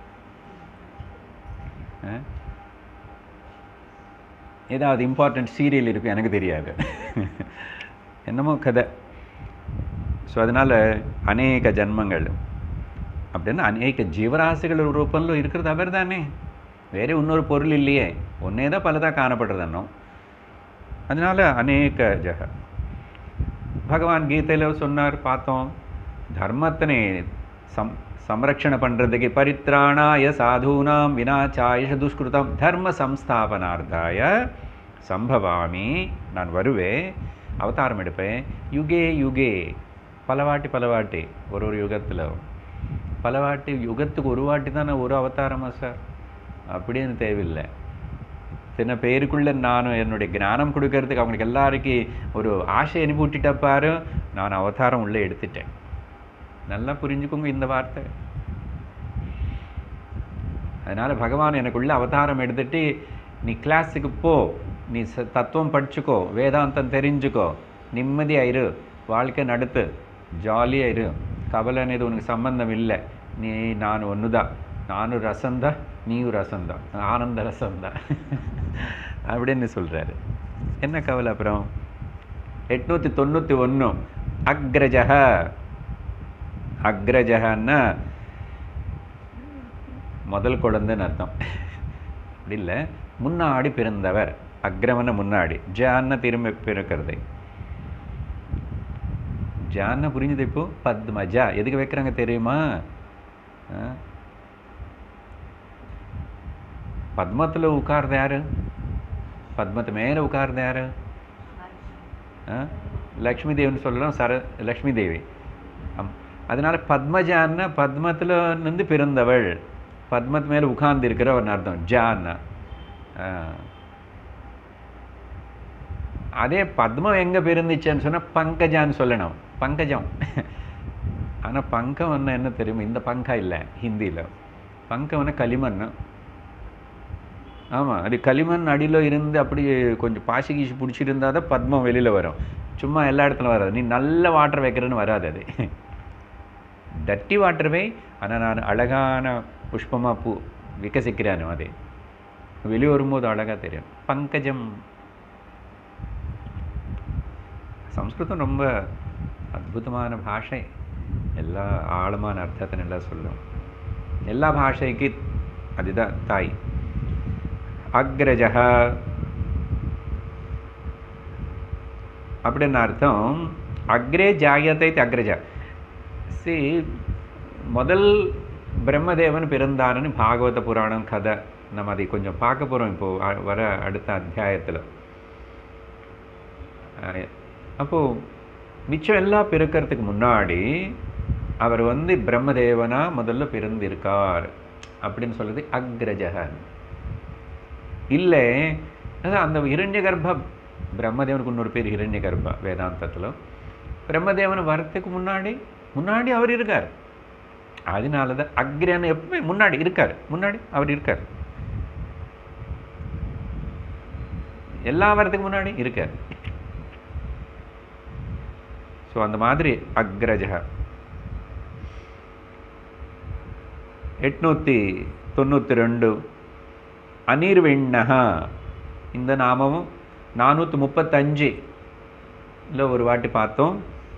ஏதாவது இம்பார்ட்டண்ட் சீரியல் இருக்கும் எனக்கு தெரியாது என்னமோ கதை ஸோ அதனால் அநேக ஜன்மங்கள் அப்படின்னா அநேக ஜீவராசிகள் ரூபంలో இருக்கிறது அவர் தானே வேறு இன்னொரு பொருள் இல்லையே ஒன்றே தான் பலதாக காணப்படுறது அதனால் அநேக ஜக பகவான் கீதையில் சொன்னார் பார்த்தோம் தர்மத்தினை சம் சம்ரக்ஷணை பண்ணுறதுக்கு பரித்ராணாய சாதூனாம் வினாச்சாய துஷ்கிருதம் தர்ம சம்ஸ்தாபனார்த்தாய சம்பவாமி நான் வருவேன் அவதாரம் எடுப்பேன் யுகே யுகே பலவாட்டி பலவாட்டி ஒரு ஒரு யுகத்தில் பலவாட்டி யுகத்துக்கு ஒரு வாட்டி தானே ஒரு அவதாரமா சார் அப்படின்னு தேவையில்லை சின்ன பேருக்குள்ள நான் என்னுடைய ஞானம் கொடுக்கறதுக்கு அவங்களுக்கு எல்லாருக்கும் ஒரு ஆசை அனுப்பிவிட்டுட்ட பாரு நான் அவதாரம் உள்ளே எடுத்துட்டேன் நல்லா புரிஞ்சுக்கோங்க இந்த வார்த்தை அதனால பகவான் எனக்குள்ள அவதாரம் எடுத்துட்டு நீ கிளாஸுக்கு போ நீ ச- தத்துவம் படிச்சுக்கோ வேதாந்தம் தெரிஞ்சுக்கோ நிம்மதியாக இரு வாழ்க்கை நடத்து ஜாலியாக இரு கவலை అనేది உனக்கு சம்பந்தம் இல்லை நீ நான் ஒன்று தான் நானும் ரசந்தான் நீயும் ரசந்தான் ஆனந்த ரசந்தான் அப்படின்னு சொல்கிறாரு என்ன கவலை அப்புறம் எட்நூற்றி தொண்ணூற்றி ஒன்று அக்ரஜக அக்ரஜகன்னா முதல் குழந்தைன்னு அர்த்தம் அப்படி இல்லை முன்னாடி பிறந்தவர் அக்ரமன முன்னாடி ஜான்ன திரும்ப பிறக்கிறது ஜான்ன புரிஞ்சுது இப்போ பத்மஜா எதுக்கு வைக்கிறாங்க தெரியுமா ஆ? பத்மத்தில் உட்கார்றது யாரு பத்மத்து மேலே உட்கார்றது யாரு ஆ? லக்ஷ்மி தேவின்னு சொல்லலாம் சர லக்ஷ்மி தேவி ஆம். அதனால பத்மஜான்னா பத்மத்தில் இருந்து பிறந்தவள் பத்மத்து மேலே உட்கார்ந்து இருக்கிறவன் அர்த்தம் ஜான்னா ஆ. அதே பத்மம் எங்கே பிறந்துச்சுன்னு சொன்னால் பங்கஜான்னு சொல்லணும் பங்கஜம் ஆனால் பங்கம்னா என்ன தெரியுமா இந்த பங்கா இல்லை ஹிந்தியில் பங்கம்னா களிமண் ஆமாம் அது களிமண் அடியில் இருந்து அப்படி கொஞ்சம் பாசி கீசி பிடிச்சிருந்தா தான் பத்மம் வெளியில் வரும் சும்மா எல்லா இடத்துல வராது நீ நல்ல வாட்டர் வைக்கிறேன்னு வராது அது டட்டி வாட்டர் வை ஆனால் நான் அழகான புஷ்பமாக பூ விகசிக்கிறானோ அது வெளியே வரும்போது அழகாக தெரியும் பங்கஜம் சம்ஸ்கிருதம் ரொம்ப அற்புதமான பாஷை எல்லா ஆழமான அர்த்தத்தை நல்லா சொல்லும் எல்லா பாஷைக்கு அதுதான் தாய் அக்ரஜக அப்படின்னு அர்த்தம் அக்ரே ஜாயத்தை அக்ரஜ சி முதல் பிரம்மதேவன் பிறந்தானன்னு பாகவத புராணம் கதை நம்ம அதை கொஞ்சம் பார்க்க போகிறோம் இப்போ அ- வர அடுத்த அத்தியாயத்தில் அப்போது மிச்சம் எல்லாம் பிறக்கிறதுக்கு முன்னாடி அவர் வந்து பிரம்மதேவனா முதல்ல பிறந்திருக்கார் அப்படின்னு சொல்லுது அக்ரஜகன் இல்லை அதான் அந்த இரண்ய கர்ப்ப பிரம்மதேவனுக்கு இன்னொரு பேர் இரண்ய கர்ப்ப வேதாந்தத்தில் பிரம்மதேவன் வரத்துக்கு முன்னாடி முன்னாடி அவர் இருக்கார் அதனால தான் அக்ரன் எப்பவுமே முன்னாடி இருக்கார் முன்னாடி அவர் இருக்கார் எல்லா வரத்துக்கு முன்னாடி இருக்கார் ஸோ அந்த மாதிரி அக்ரஜ எட்நூற்றி தொண்ணூற்றி ரெண்டு அனிர்விண்ணக இந்த நாமமும் நானூற்றி முப்பத்தஞ்சு இல்லை ஒரு வாட்டி பார்த்தோம்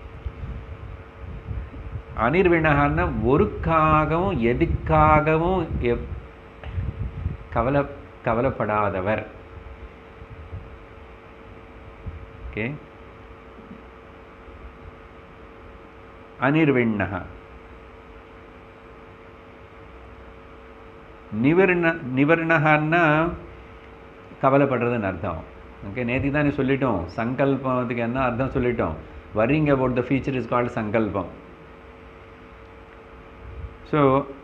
அனிர்விணகான்னா ஒருக்காகவும் எதுக்காகவும் எப் கவலை கவலைப்படாதவர் ஓகே அனிர்விண்ணக நிவர்ண நிவர்ணகன்னா கவலைப்படுறதுன்னு அர்த்தம் ஓகே நேற்று தானே சொல்லிட்டோம் சங்கல்பத்துக்கு என்ன அர்த்தம் சொல்லிட்டோம் worrying about the future is called sankalpam so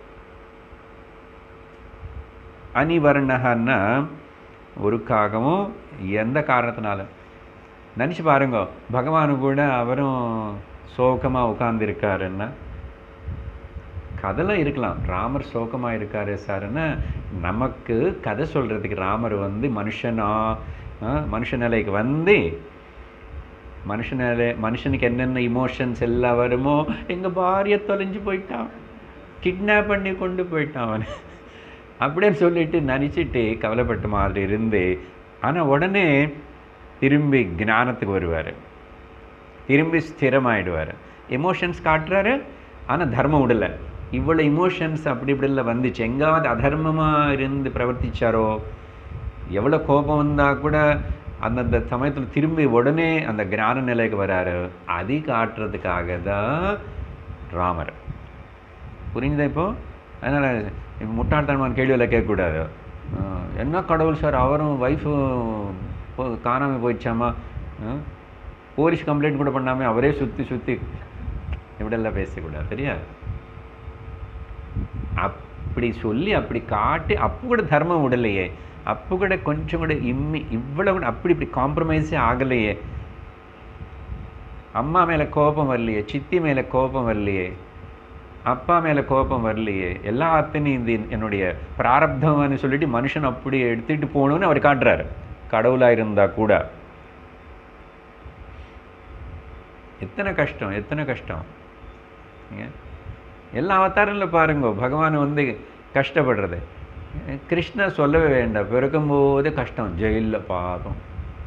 அனிவர்ணகன்னா ஒருக்காகவும் எந்த காரணத்தினாலும் நினச்சி பாருங்க பகவானு கூட அவரும் சோகமாக உட்கார்ந்துருக்காருன்னா கதைலாம் இருக்கலாம் ராமர் சோகமாக இருக்காரு சார்னா நமக்கு கதை சொல்கிறதுக்கு ராமர் வந்து மனுஷனா ஆ, மனுஷ நிலைக்கு வந்து மனுஷ நிலை மனுஷனுக்கு என்னென்ன இமோஷன்ஸ் எல்லாம் வருமோ எங்கள் பாரிய தொலைஞ்சு போயிட்டான் கிட்னாப் பண்ணி கொண்டு போயிட்டான் அவன் அப்படின்னு சொல்லிட்டு நினச்சிட்டு கவலைப்பட்ட மாதிரி இருந்து ஆனால் உடனே திரும்பி ஞானத்துக்கு வருவார் திரும்பி ஸ்திரமாயிடுவார் எமோஷன்ஸ் காட்டுறாரு ஆனால் தர்மம் விடலை இவ்வளோ இமோஷன்ஸ் அப்படி இப்படிலாம் வந்துச்சு எங்காவது அதர்மமாக இருந்து பிரவர்த்திச்சாரோ எவ்வளோ கோபம் வந்தால் கூட அந்தந்த சமயத்தில் திரும்பி உடனே அந்த ஞான நிலைக்கு வராரு அதை காட்டுறதுக்காக தான் ராமர் புரிஞ்சுதா இப்போ அதனால் முட்டாள்தனமான கேள்வியில் கேட்கக்கூடாது ஆஹ், என்ன கடவுள் சார் அவரும் ஒய்ஃபும் காணாமல் போயிடுச்சாமா ஆஹ், போலீஸ் கம்ப்ளைண்ட் கூட பண்ணாமல் அவரே சுற்றி சுற்றி இப்படியெல்லாம் பேசக்கூடாது சரியா அப்படி சொல்லி அப்படி காட்டி அப்போ கூட தர்மம் விடலையே அப்போ கூட கொஞ்சம் கூட இம்மி இவ்வளோ கூட அப்படி இப்படி காம்ப்ரமைஸே ஆகலையே அம்மா மேலே கோபம் வரலையே சித்தி மேலே கோபம் வரலையே அப்பா மேலே கோபம் வரலையே எல்லாத்தையும் இது என்னுடைய பிராரப்தம்னு சொல்லிட்டு மனுஷன் அப்படி எடுத்துட்டு போகணும்னு அவர் காட்டுறாரு கடவுளாக இருந்தா கூட எத்தனை கஷ்டம் எத்தனை கஷ்டம் ஏங்க? எல்லா அவதாரங்களில் பாருங்க பகவான் வந்து கஷ்டப்படுறது கிருஷ்ணா சொல்லவே வேண்டாம் பிறக்கும்போது கஷ்டம் ஜெயிலில் பாதம்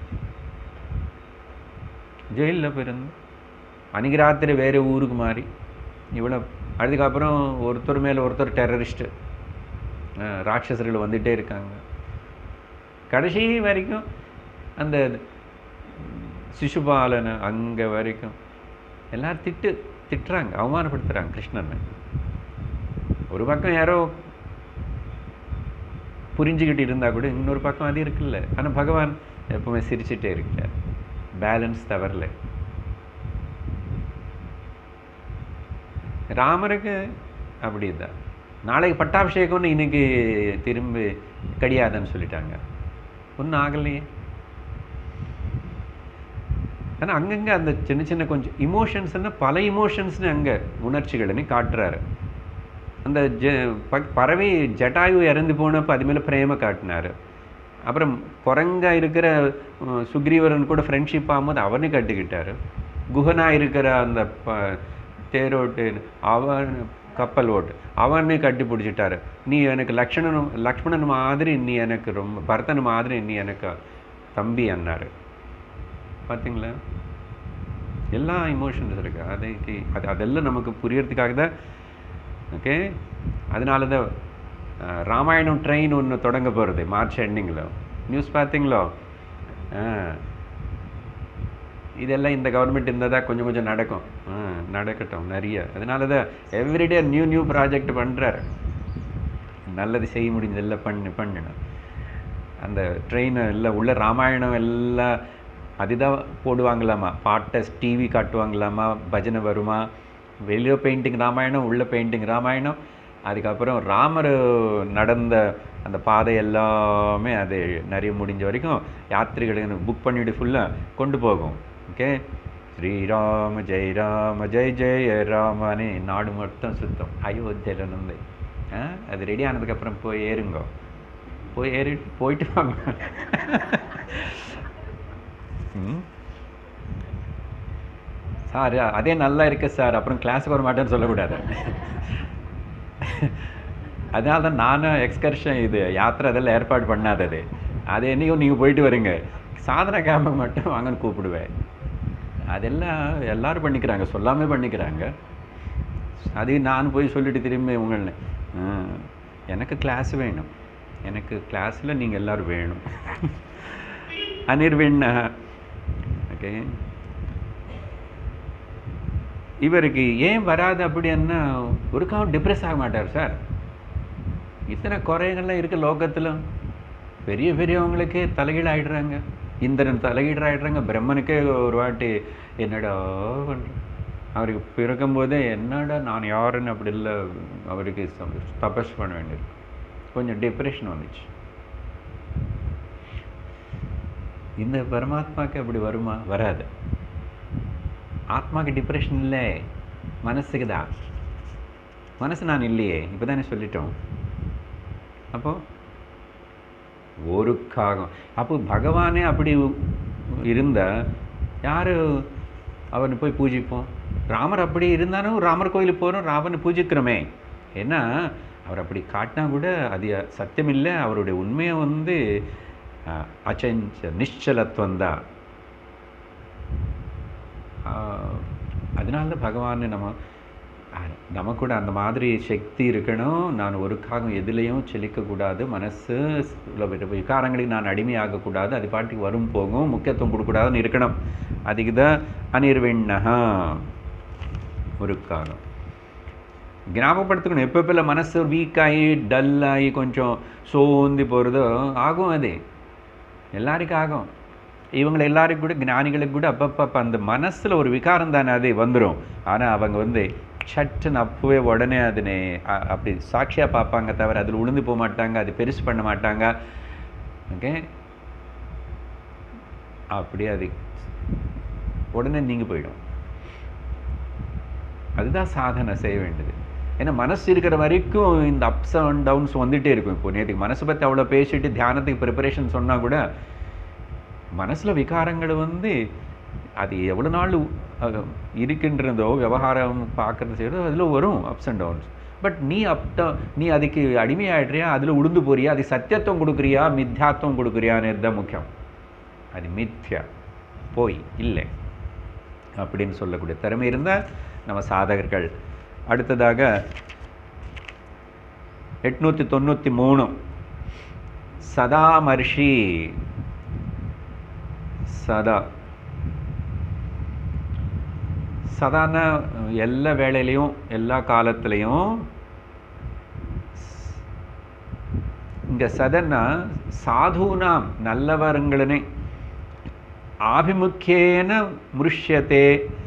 ஜெயிலில் பிறந்து அன்றைக்கி ராத்திரி வேறு ஊருக்கு மாறி இவ்வளோ அதுக்கப்புறம் ஒருத்தர் மேலே ஒருத்தர் டெரரிஸ்ட்டு ராட்சசர்கள் வந்துகிட்டே இருக்காங்க கடைசி வரைக்கும் அந்த சிசுபாலனை அங்கே வரைக்கும் எல்லாரும் திட்டு திட்டுறாங்க அவமானப்படுத்துகிறாங்க கிருஷ்ணனை ஒரு பக்கம் யாரோ புரிஞ்சுக்கிட்டு இருந்தால் கூட இன்னொரு பக்கம் அது இருக்குல்ல ஆனால் பகவான் எப்பவுமே சிரிச்சிட்டே இருக்கார் பேலன்ஸ் தவறல ராமருக்கு அப்படிதான் நாளைக்கு பட்டாபிஷேகம்னு இன்னைக்கு திரும்பி கிடையாதுன்னு சொல்லிட்டாங்க ஒன்றும் ஆகலையே ஆனால் அங்கங்கே அந்த சின்ன சின்ன கொஞ்சம் இமோஷன்ஸ்னா பல இமோஷன்ஸ்னு அங்கே உணர்ச்சிகள்னு காட்டுறாரு அந்த ஜ ப- பறவை ஜட்டாயு இறந்து போனப்போ அது மேலே பிரேம காட்டினாரு அப்புறம் குரங்கா இருக்கிற அஹ், சுக்ரீவரன் கூட ஃப்ரெண்ட்ஷிப் ஆகும்போது அவனை கட்டிக்கிட்டாரு குஹனா இருக்கிற அந்த ப தேரோட்டு அவன் கப்பல் ஓட்டு அவனே கட்டி பிடிச்சிட்டாரு நீ எனக்கு லக்ஷ்மணன் லக்ஷ்மணன் மாதிரி நீ எனக்கு ரொம்ப பரதன் மாதிரி நீ எனக்கு தம்பி அன்னாரு பார்த்தீங்களா எல்லா இமோஷன்ஸ் இருக்கு அதை அது அதெல்லாம் நமக்கு புரியறதுக்காக தான் ஓகே அதனால தான் அஹ், ராமாயணம் ட்ரெயின் ஒன்று தொடங்க போகிறது மார்ச் எண்டிங்கில் நியூஸ் பார்த்தீங்களோ ஆ இதெல்லாம் இந்த கவர்மெண்ட் இருந்தால் தான் கொஞ்சம் கொஞ்சம் நடக்கும் ஆ நடக்கட்டும் நிறைய அதனால தான் எவ்ரிடே நியூ நியூ ப்ராஜெக்ட் பண்ணுறாரு நல்லது செய்ய முடிஞ்சதெல்லாம் பண்ணு பண்ணணும் அந்த ட்ரெயின் எல்லாம் உள்ள ராமாயணம் எல்லாம் அதுதான் போடுவாங்களாமா பாட்டை டிவி காட்டுவாங்களாமா பஜனை வருமா வெளியே பெயிண்டிங் ராமாயணம் உள்ள பெயிண்டிங் ராமாயணம் அதுக்கப்புறம் ராமர் நடந்த அந்த பாதை எல்லாமே அது நிறைய முடிஞ்ச வரைக்கும் யாத்திரிகளுக்கு புக் பண்ணிட்டு ஃபுல்லாக கொண்டு போகும் ஓகே ஸ்ரீராம ஜெய் ராம ஜெய் ஜெய ராமனே நாடு மட்டும் சுத்தம் அயோத்தியில இருந்து ஆ அது ரெடி ஆனதுக்கப்புறம் போய் ஏறுங்க போய் ஏறி போயிட்டு வாங்க ம். சார் அதே நல்லா இருக்கு சார் அப்புறம் கிளாஸுக்கு வர மாட்டேன்னு சொல்லக்கூடாது அதனால தான் நானும் எக்ஸ்கர்ஷன் இது யாத்திரை அதெல்லாம் ஏற்பாடு பண்ணாதது அது என்னைக்கும் நீங்கள் போயிட்டு வரீங்க சாதனை கேம்புக்கு மட்டும் வாங்கன்னு கூப்பிடுவேன் அதெல்லாம் எல்லாரும் பண்ணிக்கிறாங்க சொல்லாமல் பண்ணிக்கிறாங்க அது நான் போய் சொல்லிட்டு திரும்பி உங்களை எனக்கு கிளாஸ் வேணும் எனக்கு கிளாஸில் நீங்கள் எல்லோரும் வேணும் அனிர்விண்ண ஓகே இவருக்கு ஏன் வராது அப்படின்னா ஒருக்காவும் டிப்ரெஸ் ஆக மாட்டார் சார் இத்தனை குறைகள்லாம் இருக்குது லோகத்தில் பெரிய பெரியவங்களுக்கே தலைகீழ் ஆயிடுறாங்க இந்திரன் தலைகீழ் ஆயிடுறாங்க பிரம்மனுக்கே ஒரு வாட்டி என்னடா பண்ணுறேன் அவருக்கு பிறக்கும்போதே என்னடா நான் யாருன்னு அப்படி இல்லை அவருக்கு தபஸ் பண்ண வேண்டியிருக்கு கொஞ்சம் டிப்ரெஷன் வந்துச்சு இந்த பரமாத்மாக்கு அப்படி வருமா வராது ஆத்மாக்கு டிப்ரெஷன் இல்லை மனசுக்கு தான் மனசு நான் இல்லையே இப்போ தானே சொல்லிட்டோம் அப்போ ஒரு காகம் அப்போ பகவானே அப்படி இருந்தால் யார் அவனை போய் பூஜிப்போம் ராமர் அப்படி இருந்தாலும் ராமர் கோயிலுக்கு போகிறோம் ராவனை பூஜிக்கிறோமே ஏன்னா அவர் அப்படி காட்டினா கூட அது சத்தியம் இல்லை அவருடைய உண்மையை வந்து அச்சஞ்ச நிశ్చலத்துவம் தான் அதனால தான் பகவான் நம்ம நம்ம கூட அந்த மாதிரி சக்தி இருக்கணும் நான் ஒரு காகம் எதுலேயும் செழிக்கக்கூடாது மனசு விகாரங்களுக்கு நான் அடிமையாகக்கூடாது அது பாட்டுக்கு வரும் போகும் முக்கியத்துவம் கொடுக்கூடாதுன்னு இருக்கணும் அதுக்கு தான் அனிர்வெண்ணகா ஒரு காகம் ஞாபகப்படுத்திக்கணும் எப்போ எப்போ மனசு வீக் ஆகி டல் ஆகி கொஞ்சம் சோர்ந்து போகிறதோ ஆகும் அது எல்லாருக்கும் ஆகும் இவங்களை எல்லாருக்கும் கூட ஞானிகளுக்கு கூட அப்பப்போ அந்த மனசில் ஒரு விகாரம் தானே அது வந்துடும் ஆனால் அவங்க வந்து சட்டுன்னு அப்போவே உடனே அதனை அப்படி சாட்சியாக பார்ப்பாங்க தவிர அதில் உளுந்து போக மாட்டாங்க அது பெருசு பண்ண மாட்டாங்க ஓகே அப்படியே அது உடனே நீங்கள் போயிடும் அதுதான் சாதனை செய்ய வேண்டியது ஏன்னா மனசு இருக்கிற வரைக்கும் இந்த அப்ஸ் அண்ட் டவுன்ஸ் வந்துகிட்டே இருக்கும் இப்போ நேற்றுக்கு மனசை பற்றி அவ்வளோ பேசிட்டு தியானத்துக்கு ப்ரிப்பரேஷன் சொன்னால் கூட மனசில் விகாரங்கள் வந்து அது எவ்வளோ நாள் இருக்கின்றதோ விவகாரம் பார்க்குறது செய்கிறதோ அதில் வரும் அப்ஸ் அண்ட் டவுன்ஸ் பட் நீ அப் நீ அதுக்கு அடிமையாயிடுறியா அதில் உளுந்து போறியா அது சத்தியத்துவம் கொடுக்குறியா மித்யாத்துவம் கொடுக்குறியான்னு தான் முக்கியம் அது மித்யா போய் இல்லை அப்படின்னு சொல்லக்கூடிய திறமை இருந்தால் நம்ம சாதகர்கள் அடுத்ததாக எட்நூற்றி தொண்ணூற்றி மூணு சதா மர்ஷி சதா சாதாரண எல்லா வேலையிலையும் எல்லா காலத்துலேயும் இங்கே சதன்னா சாதுனாம் நல்லவருங்களனே ஆபிமுக்கியேன முருஷ்யத்தே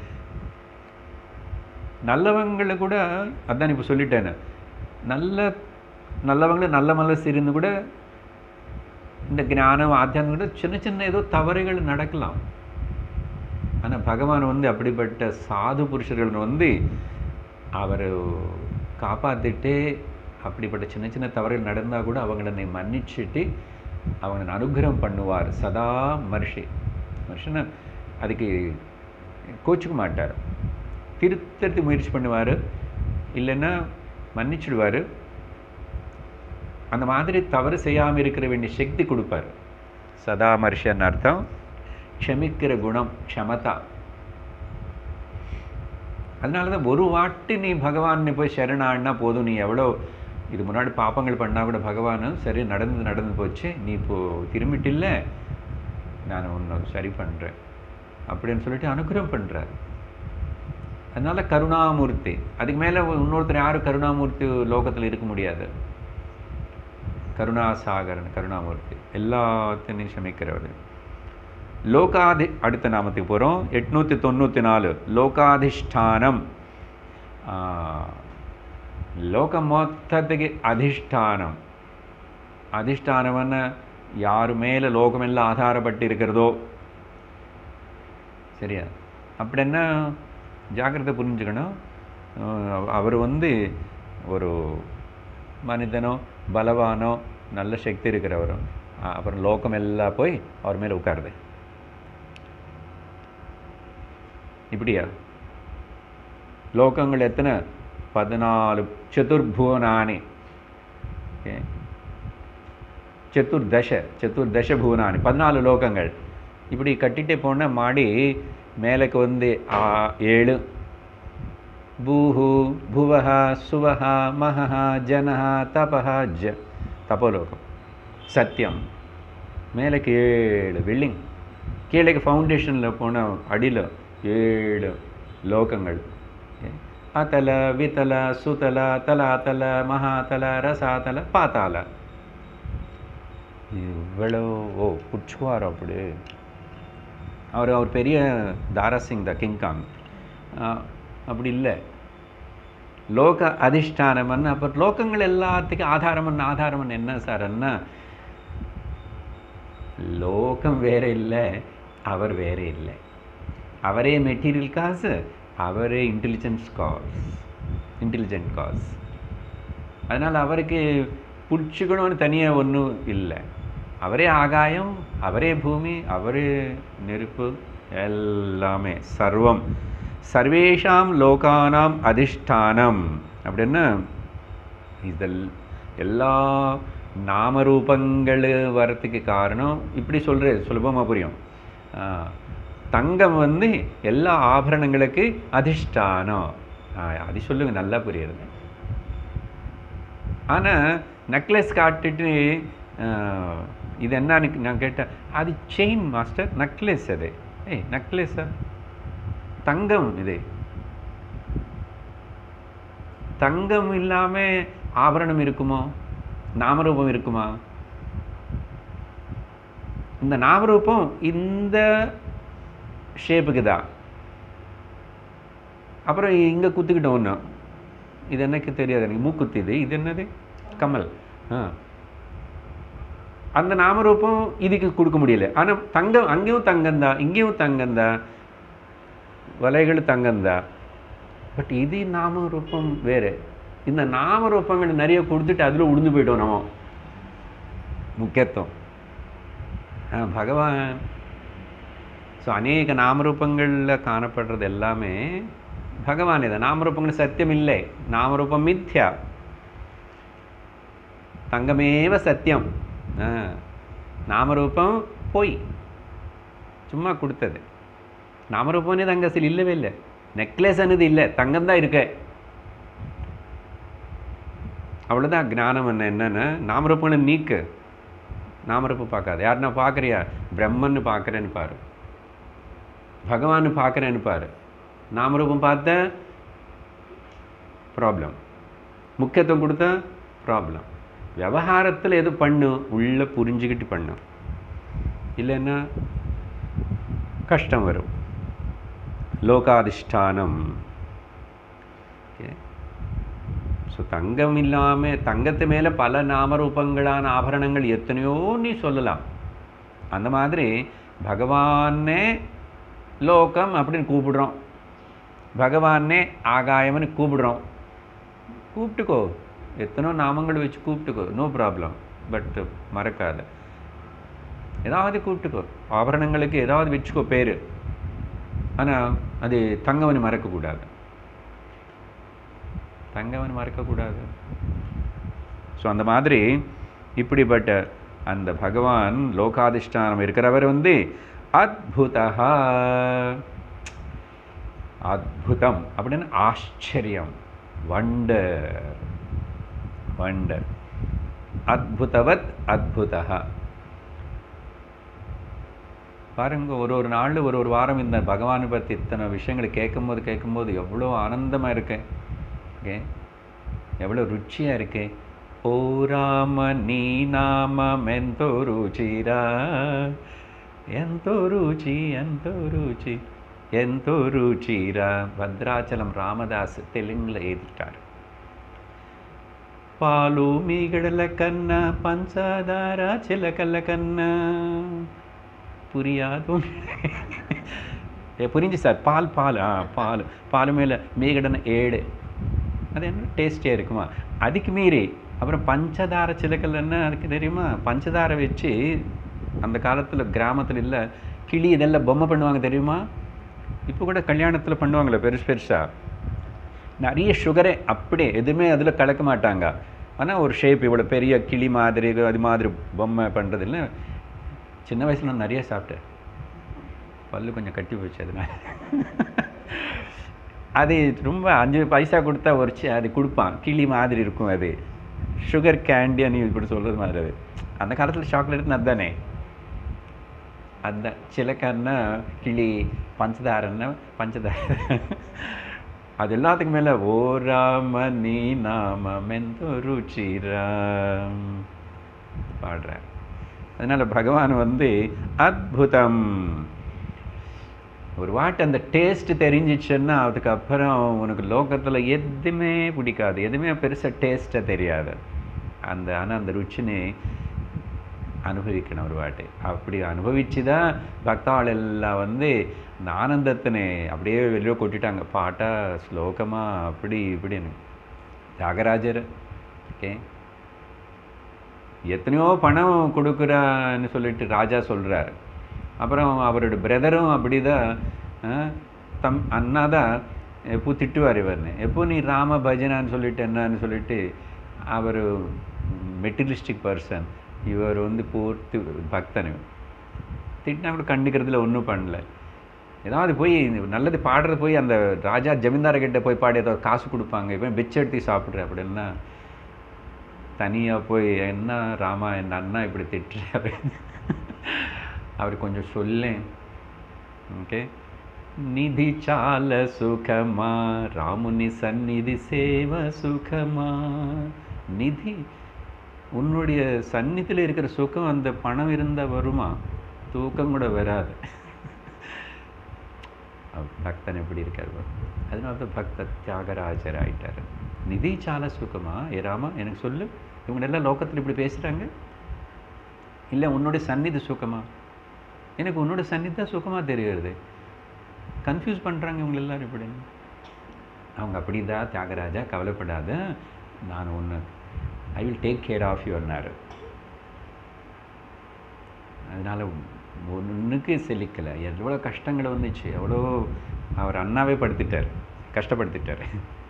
நல்லவங்களை கூட அதான் இப்போ சொல்லிட்டேன்னு நல்ல நல்லவங்கள நல்ல மனசு இருந்து கூட இந்த ஞானம் ஆத்தியானம் கூட சின்ன சின்ன ஏதோ தவறுகள் நடக்கலாம் ஆனால் பகவான் வந்து அப்படிப்பட்ட சாது புருஷர்கள் வந்து அவர் காப்பாற்றிட்டு அப்படிப்பட்ட சின்ன சின்ன தவறுகள் நடந்தால் கூட அவங்கள மன்னிச்சுட்டு அவங்களை அனுகிரகம் பண்ணுவார் சதா மனுஷி மனுஷனை அதுக்கு கோச்சிக்க மாட்டார் திருத்தறதுக்கு முயற்சி பண்ணுவார் இல்லைன்னா மன்னிச்சிடுவார் அந்த மாதிரி தவறு செய்யாமல் இருக்கிற வேண்டிய சக்தி கொடுப்பார் சதா மனுஷன் அர்த்தம் க்ஷமிக்கிற குணம் க்ஷமதா அதனால தான் ஒரு வாட்டி நீ பகவான் போய் சரணாடினா போதும் நீ எவ்வளோ இது முன்னாடி பாப்பங்கள் பண்ணால் கூட பகவான் சரி நடந்து நடந்து போச்சு நீ இப்போது திரும்பிட்டில்ல நான் ஒன்று சரி பண்ணுறேன் அப்படின்னு சொல்லிட்டு அனுகிரகம் பண்ணுறார் அதனால் கருணாமூர்த்தி அதுக்கு மேலே இன்னொருத்தர் யாரும் கருணாமூர்த்தி லோகத்தில் இருக்க முடியாது கருணாசாகரன் கருணாமூர்த்தி எல்லாத்தையும் சமிக்கிறவர் லோகாதி அடுத்த நாமத்துக்கு போகிறோம் எட்நூற்றி தொண்ணூற்றி நாலு லோகாதிஷ்டானம் லோக மொத்தத்துக்கு அதிஷ்டானம் அதிஷ்டானம்னு யார் மேலே லோகமெல்லாம் ஆதாரப்பட்டு இருக்கிறதோ சரியா அப்படின்னா ஜாக்கிரதை புரிஞ்சுக்கணும் அவர் வந்து ஒரு மனிதனோ பலவானோ நல்ல சக்தி இருக்கிறவரும் அப்புறம் லோகம் எல்லாம் போய் அவர் மேலே உட்காருது இப்படியா லோகங்கள் எத்தனை பதினாலு சதுர்புவனானி சதுர்தச சதுர்தச புவனானி பதினாலு லோகங்கள் இப்படி கட்டிகிட்டே போனால் மாடி மேலுக்கு வந்து ஆ ஏழு பூஹு புவஹ சுவஹ மஹஹ ஜனஹ தபஹ ஜ தபோலோகம் சத்தியம் மேலுக்கு ஏழு பில்டிங் கீழே ஃபவுண்டேஷனில் போன அடியில் ஏழு லோகங்கள் அத்தல வித்தல சுதல தலாத்தல மகாதல ரசாதல பாத்தால இவ்வளோ ஓ புச்சுவார் அப்படி அவர் அவர் பெரிய தாராசிங் த கிங்காங் அப்படி இல்லை லோக அதிஷ்டானமன் அப்போ லோகங்கள் எல்லாத்துக்கும் ஆதாரமன் ஆதாரமன் என்ன சார்ன்னா லோகம் வேற இல்லை அவர் வேற இல்லை அவரே மெட்டீரியல் காசு அவரே இன்டெலிஜென்ஸ் காஸ் இன்டெலிஜென்ட் காஸ் அதனால் அவருக்கு பிடிச்சிக்கணும்னு தனியாக ஒன்றும் இல்லை அவரே ஆகாயம் அவரே பூமி அவரே நெருப்பு எல்லாமே சர்வம் சர்வேஷாம் லோகானாம் அதிஷ்டானம் அப்படின்னா இதில் எல்லா நாமரூபங்கள் வரத்துக்கு காரணம் இப்படி சொல்கிறது சுலபமாக புரியும் தங்கம் வந்து எல்லா ஆபரணங்களுக்கு அதிஷ்டானம் அது சொல்லுங்க நல்லா புரியுறது ஆனால் நெக்லஸ் காட்டுட்டு இது என்னன்னு நான் கேட்டேன் அது செயின் மாஸ்டர் நெக்லஸ் அது ஏய் நெக்லஸ் தங்கம் இது தங்கம் இல்லாமல் ஆபரணம் இருக்குமோ நாமரூபம் இருக்குமா இந்த நாமரூபம் இந்த ஷேப்புக்கு தான் அப்புறம் இங்கே குத்திக்கிட்டோம் ஒன்று இது என்னக்கு தெரியாது எனக்கு மூக்குத்தி இது இது என்னது கமல் ஆ அந்த நாமரூபம் இதுக்கு கொடுக்க முடியல ஆனால் தங்கம் அங்கேயும் தங்கம்தான் இங்கேயும் தங்கம்தான் வலைகள் தங்கம்தான் பட் இது நாமரூபம் வேறு இந்த நாமரூபங்கள் நிறைய கொடுத்துட்டு அதில் உளுந்து போயிட்டோம் நம்ம முக்கியத்துவம் ஆ பகவான் ஸோ அநேக நாமரூபங்களில் காணப்படுறது எல்லாமே பகவான் இதை நாமரூபங்கள் சத்தியம் இல்லை நாமரூபம் மித்யா தங்கமேவ சத்தியம் நாமரூபம் பொய் சும்மா கொடுத்தது நாமரூபம்னே தங்கசில் இல்லவே இல்லை நெக்லஸ் அன்னது இல்லை தங்கம் தான் இருக்க அவ்வளோதான் ஞானம் என்ன என்னென்னா நாமரூபங்களை நீக்கு நாமரூபம் பார்க்காது யார் நான் பார்க்குறியா பிரம்மன்னு பார்க்குறேன்னு பாரு பகவான் பார்க்குறேன்னு பாரு நாமரூபம் பார்த்த ப்ராப்ளம் முக்கியத்துவம் கொடுத்தா ப்ராப்ளம் விவகாரத்தில் எது பண்ணும் உள்ளே புரிஞ்சுக்கிட்டு பண்ணும் இல்லைன்னா கஷ்டம் வரும் லோகாதிஷ்டானம் ஓகே ஸோ தங்கம் இல்லாமல் தங்கத்து மேலே பல நாமரூபங்களான ஆபரணங்கள் எத்தனையோ நீ சொல்லலாம் அந்த மாதிரி பகவானே லோகம் அப்படின்னு கூப்பிடுறோம் பகவானே ஆகாயம்னு கூப்பிடுறோம் கூப்பிட்டுக்கோ எத்தனோ நாமங்கள் வச்சு கூப்பிட்டுக்கோ நோ ப்ராப்ளம் பட் மறக்காத ஏதாவது கூப்பிட்டுக்கோ ஆபரணங்களுக்கு ஏதாவது வச்சுக்கோ பேர் ஆனால் அது தங்கவன் மறக்கக்கூடாது தங்கவன் மறக்கக்கூடாது ஸோ அந்த மாதிரி இப்படிப்பட்ட அந்த பகவான் லோகாதிஷ்டானம் இருக்கிறவர் வந்து அத்புதா அத்புதம் அப்படின்னு ஆச்சரியம் வண்டர் வண்டர் அத்புதவத் அத்புதா பாருங்க ஒரு ஒரு நாள் ஒரு ஒரு வாரம் இந்த பகவானை பற்றி இத்தனை விஷயங்களை கேட்கும்போது கேட்கும்போது எவ்வளோ ஆனந்தமாக இருக்கு ஓகே எவ்வளோ ருச்சியாக இருக்கு ஓ ராம நீ நாமம் ఎంతో రుచిరా ఎంతో రుచి ఎంతో రుచి ఎంతో రుచిరా భద్రాచలం రామదాస్ తెలుగులో ఎదుటారు పాలు మీగడల కన్నా పంచదార చిలకల కన్నా புரியாது ஏ புரிஞ்சு சார் பால் பால் ஆ பால் பால் மேலே மீகடன ஏடு அது என்ன டேஸ்டியாக இருக்குமா அதுக்கு மீறி அப்புறம் பஞ்சதார சிலக்கல் என்ன அதுக்கு தெரியுமா பஞ்சதாரை வச்சு அந்த காலத்தில் கிராமத்தில் இல்லை கிளி இதெல்லாம் பொம்மை பண்ணுவாங்க தெரியுமா இப்போ கூட கல்யாணத்தில் பண்ணுவாங்களே பெருசு பெருசாக நிறைய சுகரே அப்படியே எதுவுமே அதில் கலக்க மாட்டாங்க ஆனால் ஒரு ஷேப் இவ்வளோ பெரிய கிளி மாதிரி அது மாதிரி பொம்மை பண்ணுறது இல்லை சின்ன வயசில் நான் நிறைய சாப்பிட்டேன் பல்லு கொஞ்சம் கட்டி போச்சு அதனால அது ரொம்ப அஞ்சு பைசா கொடுத்தா உரைச்சி அது கொடுப்பான் கிளி மாதிரி இருக்கும் அது சுகர் கேண்டி நீ இப்படி சொல்கிறது மாதிரி அது அந்த காலத்தில் சாக்லேட்னு அதுதானே அதுதான் சிலக்கன்னா கிளி பஞ்சதாரன்னா பஞ்சதார அது எல்லாத்துக்கும் மேலே ஓ ராம நீ நாமெந்தோ ருச்சிராம் பாடுறார் அதனால பகவான் வந்து அத்புதம் ஒரு வாட்டி அந்த டேஸ்ட் தெரிஞ்சிச்சுன்னா அதுக்கப்புறம் உனக்கு லோகத்தில் எதுவுமே பிடிக்காது எதுவுமே பெருசாக டேஸ்ட்டாக தெரியாது அந்த ஆனால் அந்த ருச்சினை அனுபவிக்கணும் ஒரு வாட்டி அப்படி அனுபவிச்சு தான் பக்தாள் எல்லாம் வந்து இந்த ஆனந்தத்தினை அப்படியே வெளியே கொட்டிட்டாங்க பாட்டா ஸ்லோகமாக அப்படி இப்படின்னு தியாகராஜர் ஓகே எத்தனையோ பணம் கொடுக்குறான்னு சொல்லிட்டு ராஜா சொல்கிறார் அப்புறம் அவரோட பிரதரும் அப்படிதான் தம் அண்ணா தான் எப்போ திட்டுவார் இவர்னு எப்போ நீ ராம பஜனான்னு சொல்லிட்டு என்னன்னு சொல்லிட்டு அவர் மெட்டீரியலிஸ்டிக் பர்சன் இவர் வந்து பூர்த்தி பக்தன் திட்டினா கூட கண்டுக்கிறதுல ஒன்றும் பண்ணல ஏதாவது போய் நல்லது பாடுறது போய் அந்த ராஜா ஜமீன்தார்கிட்ட போய் பாடி ஏதாவது காசு கொடுப்பாங்க இப்போ பிச்சை எடுத்து சாப்பிட்ற அப்படின்னா தனியாக போய் என்ன ராமா என் அண்ணா இப்படி திட்டுற அப்படின்னு அவர் கொஞ்சம் சொல்லேன் ஓகே நிதி சால சுகமா ராமுனி சந்நிதி சேவ சுகமா நிதி உன்னுடைய சந்நிதியில் இருக்கிற சுகம் அந்த பணம் இருந்தால் வருமா தூக்கம் கூட வராது பக்தன் எப்படி இருக்கார் அதனால தான் பக்த தியாகராஜர் ஆயிட்டார் நிதி சால சுகமா ஏ ராமா எனக்கு சொல்லு இவங்க எல்லாம் லோகத்தில் இப்படி பேசுகிறாங்க இல்லை உன்னுடைய சந்நிதி சுகமா எனக்கு உன்னோட சந்நிதி தான் சுகமாக தெரிகிறது கன்ஃபியூஸ் பண்ணுறாங்க இவங்க எல்லாரும் இப்படி அவங்க அப்படி தான் தியாகராஜா கவலைப்படாத நான் ஒன்று I will take care of யுவர்னாரு அதனால் ஒன்றுக்கு செழிக்கலை எவ்வளோ கஷ்டங்கள் வந்துச்சு எவ்வளோ அவர் அண்ணாவே படுத்திட்டார் கஷ்டப்படுத்திட்டார்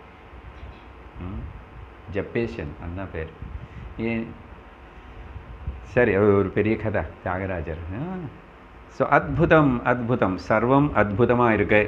ஜப்பேஷன் அண்ணா பேர் ஏன் சரி அது ஒரு பெரிய கதை தியாகராஜர் ஸோ அத்புதம் அத்புதம் சர்வம் அத்புதமாக இருக்கு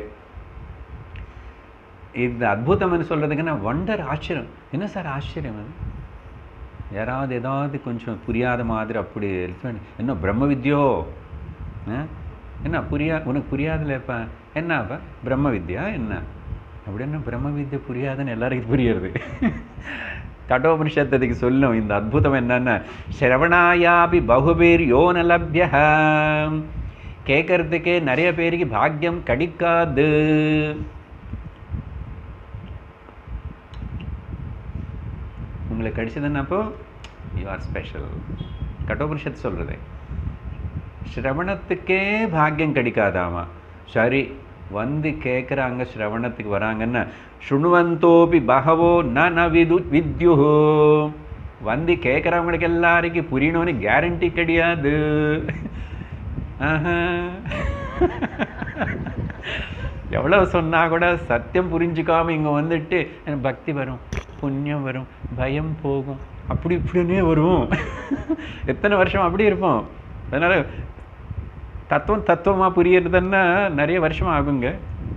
இந்த அத்புதம்னு சொல்கிறதுக்குன்னா வண்டர் ஆச்சரியம் என்ன சார் ஆச்சரியம் அது யாராவது ஏதாவது கொஞ்சம் புரியாத மாதிரி அப்படி என்ன பிரம்ம வித்யோ என்ன புரியா உனக்கு புரியாதுல இப்போ என்னப்பா பிரம்ம வித்யா என்ன அப்படின்னா பிரம்ம வித்யா புரியாதுன்னு எல்லாருக்கும் புரியுறது கட்டோபனிஷத்துக்கு சொல்லும் இந்த அற்புதம் என்னன்னா சிரவணாயாபி பகுபேர் யோன லப்ய கேட்கறதுக்கே நிறைய பேருக்கு பாக்கியம் கிடைக்காது உங்களுக்கு கிடைச்சதுன்னப்போ யூ ஆர் ஸ்பெஷல் கட்டோபனிஷத்து சொல்கிறது ஸ்ரவணத்துக்கே பாக்கியம் கிடைக்காதாமா சரி வந்து கேட்குறாங்க ஸ்ரவணத்துக்கு வராங்கன்னா சுணுவந்தோபி பகவோ ந ந விது வித்யு வந்து கேட்குறவங்களுக்கு எல்லாருக்கும் புரியணும்னு கேரண்டி கிடையாது எவ்வளோ சொன்னால் கூட சத்தியம் புரிஞ்சுக்காம இங்கே வந்துட்டு எனக்கு பக்தி வரும் புண்ணியம் வரும் பயம் போகும் அப்படி இப்படின்னே வரும் எத்தனை வருஷம் அப்படி இருப்போம் அதனால் தத்துவம் தத்துவமாக புரியறதுன்னா நிறைய வருஷம் ஆகுங்க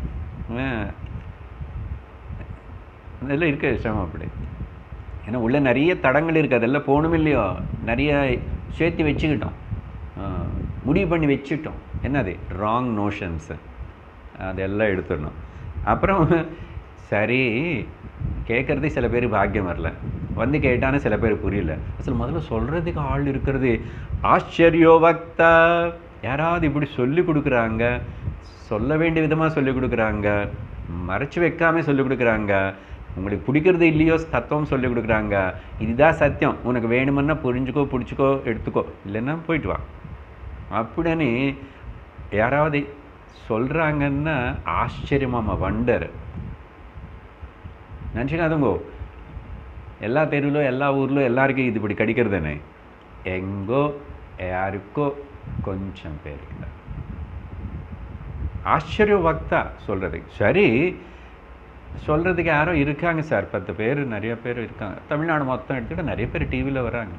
அதெல்லாம் இருக்க விஷயம் அப்படி ஏன்னா உள்ள நிறைய தடங்கள் இருக்குது அதெல்லாம் போகணும் இல்லையோ நிறைய சேர்த்து வச்சுக்கிட்டோம் முடிவு பண்ணி வச்சுட்டோம் என்னது ராங் நோஷன்ஸு அதெல்லாம் எடுத்துடணும் அப்புறம் சரி கேட்குறது சில பேர் பாக்கியம் வரல வந்து கேட்டானே சில பேர் புரியல அசல் முதல்ல சொல்கிறதுக்கு ஆள் இருக்கிறது ஆச்சரியோ வக்தா யாராவது இப்படி சொல்லி கொடுக்குறாங்க சொல்ல வேண்டிய விதமாக சொல்லி கொடுக்குறாங்க மறைச்சு வைக்காம சொல்லி கொடுக்குறாங்க உங்களுக்கு பிடிக்கிறது இல்லையோ தத்துவம் சொல்லி கொடுக்குறாங்க இதுதான் சத்தியம் உனக்கு வேணுமன்னா புரிஞ்சுக்கோ பிடிச்சிக்கோ எடுத்துக்கோ இல்லைன்னா போயிட்டு வா அப்படின்னு யாராவது சொல்கிறாங்கன்னா ஆச்சரியமாமா வண்டர் நினச்சிக்காதுங்கோ எல்லா தெருவிலோ எல்லா ஊர்லோ எல்லாருக்கும் இது இப்படி கிடைக்கிறதுனே எங்கோ யாருக்கோ கொஞ்சம் பேருக்கு ஆச்சரிய வக்தா சொல்கிறதுக்கு சரி சொல்கிறதுக்கு யாரோ இருக்காங்க சார் பத்து பேர் நிறைய பேர் இருக்காங்க தமிழ்நாடு மொத்தம் எடுத்துகிட்டு நிறைய பேர் டிவியில் வராங்க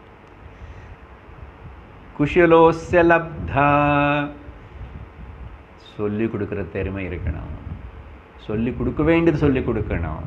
குஷலோஸ்ய லப்தா சொல்லி கொடுக்குற திறமை இருக்கணும் சொல்லி கொடுக்க வேண்டியது சொல்லி கொடுக்கணும்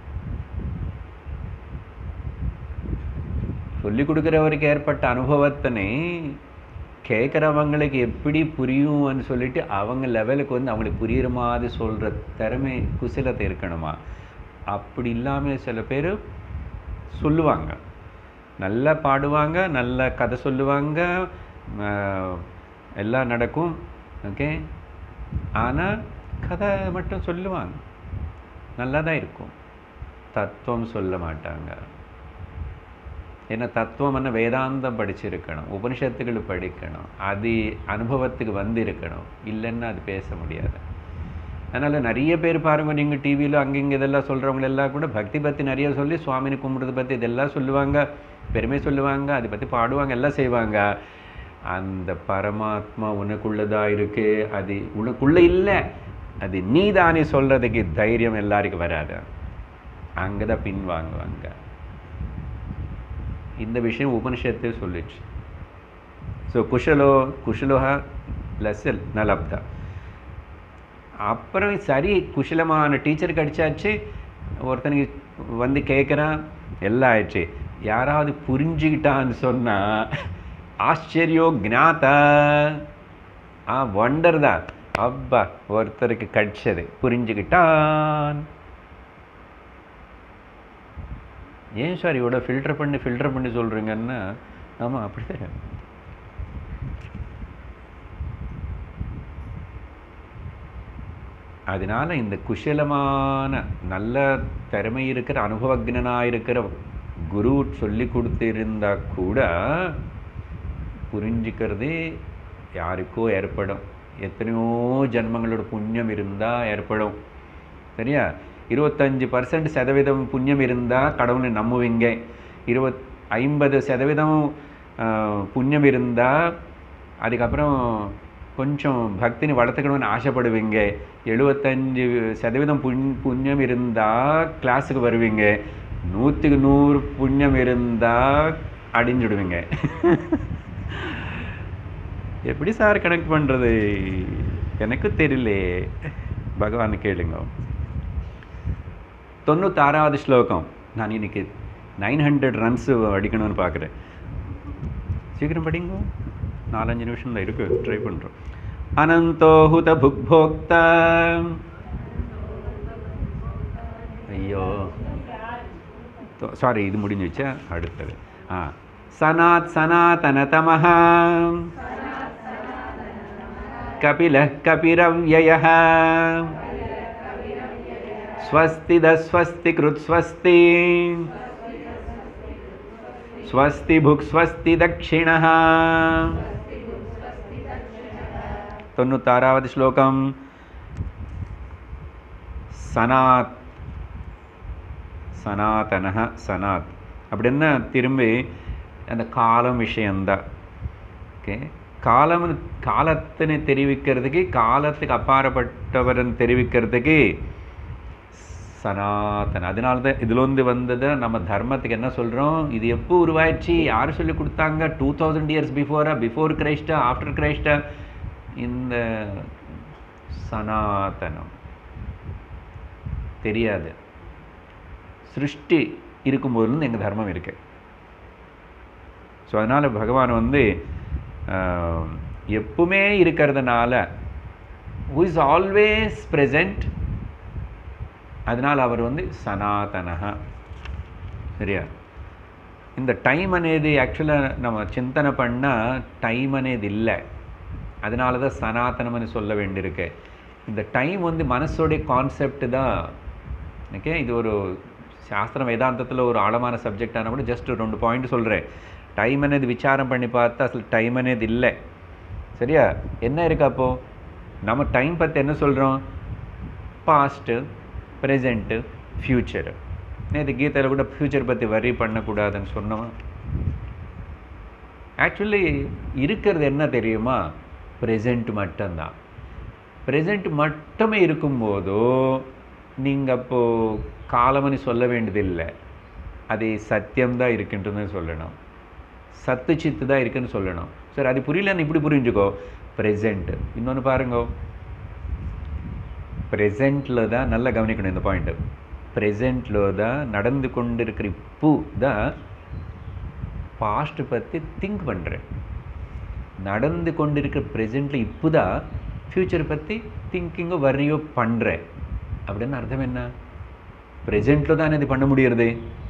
சொல்லி கொடுக்குறவருக்கு ஏற்பட்ட அனுபவத்தினை கேட்குறவங்களுக்கு எப்படி புரியும்னு சொல்லிட்டு அவங்க லெவலுக்கு வந்து அவங்களுக்கு புரியுற மாதிரி சொல்கிற திறமை குசலத்தை இருக்கணுமா அப்படி இல்லாமல் சில பேர் சொல்லுவாங்க நல்லா பாடுவாங்க நல்ல கதை சொல்லுவாங்க ஆஹ், எல்லாம் நடக்கும் ஓகே ஆனால் கதை மட்டும் சொல்லுவாங்க நல்லா தான் இருக்கும் தத்துவம் சொல்ல மாட்டாங்க ஏன்னா தத்துவம்னா வேதாந்தம் படிச்சிருக்கணும் உபனிஷத்துகள் படிக்கணும் அது அனுபவத்துக்கு வந்திருக்கணும் இல்லைன்னா அது பேச முடியாது அதனால் நிறைய பேர் பாருங்க நீங்கள் டிவியில் அங்கங்கே இதெல்லாம் சொல்கிறவங்க எல்லாம் கூட பக்தி பற்றி நிறைய சொல்லி சுவாமினை கும்பிட்றத பற்றி இதெல்லாம் சொல்லுவாங்க பெருமை சொல்லுவாங்க அதை பற்றி பாடுவாங்க எல்லாம் செய்வாங்க அந்த பரமாத்மா உனக்குள்ளதா இருக்கு அது உனக்குள்ள இல்லை அது நீ தானே சொல்கிறதுக்கு தைரியம் எல்லாருக்கும் வராது அங்கே தான் பின்வாங்குவாங்க இந்த விஷயம் உபனிஷத்து சொல்லிச்சு ஸோ குஷலோ குஷலோஹா லெசல் நலப்தா அப்புறம் சரி குஷலமான டீச்சர் கிடைச்சாச்சு ஒருத்தனுக்கு வந்து கேட்குறான் எல்லாம் ஆயிடுச்சு யாராவது புரிஞ்சுக்கிட்டான்னு சொன்னா ஆச்சரியோ ஞாதா ஆ ஒண்டர் தான் அப்பா ஒருத்தருக்கு கிடைச்சது புரிஞ்சுக்கிட்டான் ஏன் சார் இவ்வளோ ஃபில்டர் பண்ணி ஃபில்டர் பண்ணி சொல்கிறீங்கன்னா ஆமாம் அப்படிதான் அதனால இந்த குஷலமான நல்ல திறமை இருக்கிற அனுபவக்னாக இருக்கிற குரு சொல்லி கொடுத்திருந்தா கூட புரிஞ்சுக்கிறதே யாருக்கோ ஏற்படும் எத்தனையோ ஜென்மங்களோட புண்ணியம் இருந்தால் ஏற்படும் சரியா இருபத்தஞ்சு பர்சன்ட் சதவீதம் புண்ணியம் இருந்தால் கடவுளை நம்புவீங்க இருபத் ஐம்பது சதவீதம் ஆஹ், புண்ணியம் இருந்தால் அதுக்கப்புறம் கொஞ்சம் பக்தினி வளர்த்துக்கணும்னு ஆசைப்படுவீங்க எழுபத்தஞ்சு சதவீதம் புண் புண்ணியம் இருந்தால் கிளாஸுக்கு வருவீங்க நூற்றுக்கு நூறு புண்ணியம் இருந்தால் அடிஞ்சுடுவீங்க எப்படி சார் கனெக்ட் பண்ணுறது எனக்கு தெரியலையே பகவான் கேளுங்க தொண்ணூத்தாறாவது ஸ்லோகம் நான் இன்னைக்கு நைன் ஹண்ட்ரட் ரன்ஸ் அடிக்கணும்னு பார்க்குறேன் சீக்கிரம் படிங்க நாலஞ்சு நிமிஷம் தான் இருக்கு ட்ரை பண்ணுறோம் அனந்தோஹுத புக்போக்தா ஐயோ சாரி இது முடிஞ்சுச்சா அடுத்தது ஆ சனாத் சனாதனதமः கபிலः கபிரவ்யயः स्वस्तिदस्वस्ति कृत्स्वस्ति स्वस्ति भुक् स्वस्ति दक्षिणः தொண்ணூத்தாறாவது ஸ்லோகம் சனாத் சனாதனः சனாத் அப்படின்னா திரும்பி அந்த காலம் விஷயந்தான் ஓகே காலம் காலத்தினை தெரிவிக்கிறதுக்கு காலத்துக்கு அப்பாற்பட்டவரன் தெரிவிக்கிறதுக்கு சனாதன அதனால தான் இதுலேருந்து வந்ததை நம்ம தர்மத்துக்கு என்ன சொல்கிறோம் இது எப்போ உருவாயிடுச்சு யார் சொல்லி கொடுத்தாங்க டூ தௌசண்ட் இயர்ஸ் பிஃபோரா பிஃபோர் கிரைஸ்டா ஆஃப்டர் கிரைஸ்டா இந்த சனாதனம் தெரியாது சிருஷ்டி இருக்கும்போதுலேருந்து எங்கள் தர்மம் இருக்கு ஸோ அதனால் பகவான் வந்து ஆஹ், எப்பவுமே இருக்கிறதுனால ஹூ இஸ் ஆல்வேஸ் present அதனால் அவர் வந்து சனாதனக சரியா இந்த டைம் అనేది యాక్చువల్గా நம்ம చింతన பண்ணால் டைம் అనేది இல்லை அதனால தான் சனாதனம்னு சொல்ல வேண்டியிருக்கு இந்த டைம் வந்து மனசோடைய கான்செப்ட் தான் ஓகே இது ஒரு சாஸ்திரம் வேதாந்தத்தில் ஒரு ஆழமான சப்ஜெக்ட் ஆனால் கூட ஜஸ்ட் ரெண்டு பாயிண்ட் சொல்கிறேன் டைம் అనేది விசாரம் பண்ணி பார்த்தா அசல் டைம் అనేది இல்லை சரியா என்ன இருக்கு அப்போ நம்ம டைம் பற்றி என்ன சொல்கிறோம் பாஸ்ட்டு ப்ரெசண்ட்டு ஃப்யூச்சரு நேற்று கீதையில் கூட ஃப்யூச்சர் பற்றி வரி பண்ணக்கூடாதுன்னு சொன்னோம் ஆக்சுவலி இருக்கிறது என்ன தெரியுமா ப்ரெசண்ட் மட்டும்தான் ப்ரெசண்ட் மட்டுமே இருக்கும்போதோ நீங்கள் அப்போது காலம்னு சொல்ல வேண்டியதில்லை அது சத்தியம்தான் இருக்குன்றதுன்னு சொல்லணும் சத்து சித்து தான் இருக்குன்னு சொல்லணும் சரி அது புரியலன்னு இப்படி புரிஞ்சுக்கோ ப்ரெசண்ட் இன்னொன்று பாருங்க ப்ரெசென்ட்டில் தான் நல்லா கவனிக்கணும் இந்த பாயிண்ட்டு ப்ரெசென்ட்டில் தான் நடந்து கொண்டிருக்கிற இப்போ தான் பாஸ்ட் பற்றி திங்க் பண்ணுறேன் நடந்து கொண்டிருக்கிற ப்ரெசென்ட்டில் இப்போ தான் ஃப்யூச்சர் பற்றி திங்கிங்கோ வரியோ பண்ணுறேன் அப்படின்னு அர்த்தம் என்ன ப்ரெசென்ட்டில் தான் இது பண்ண முடியறது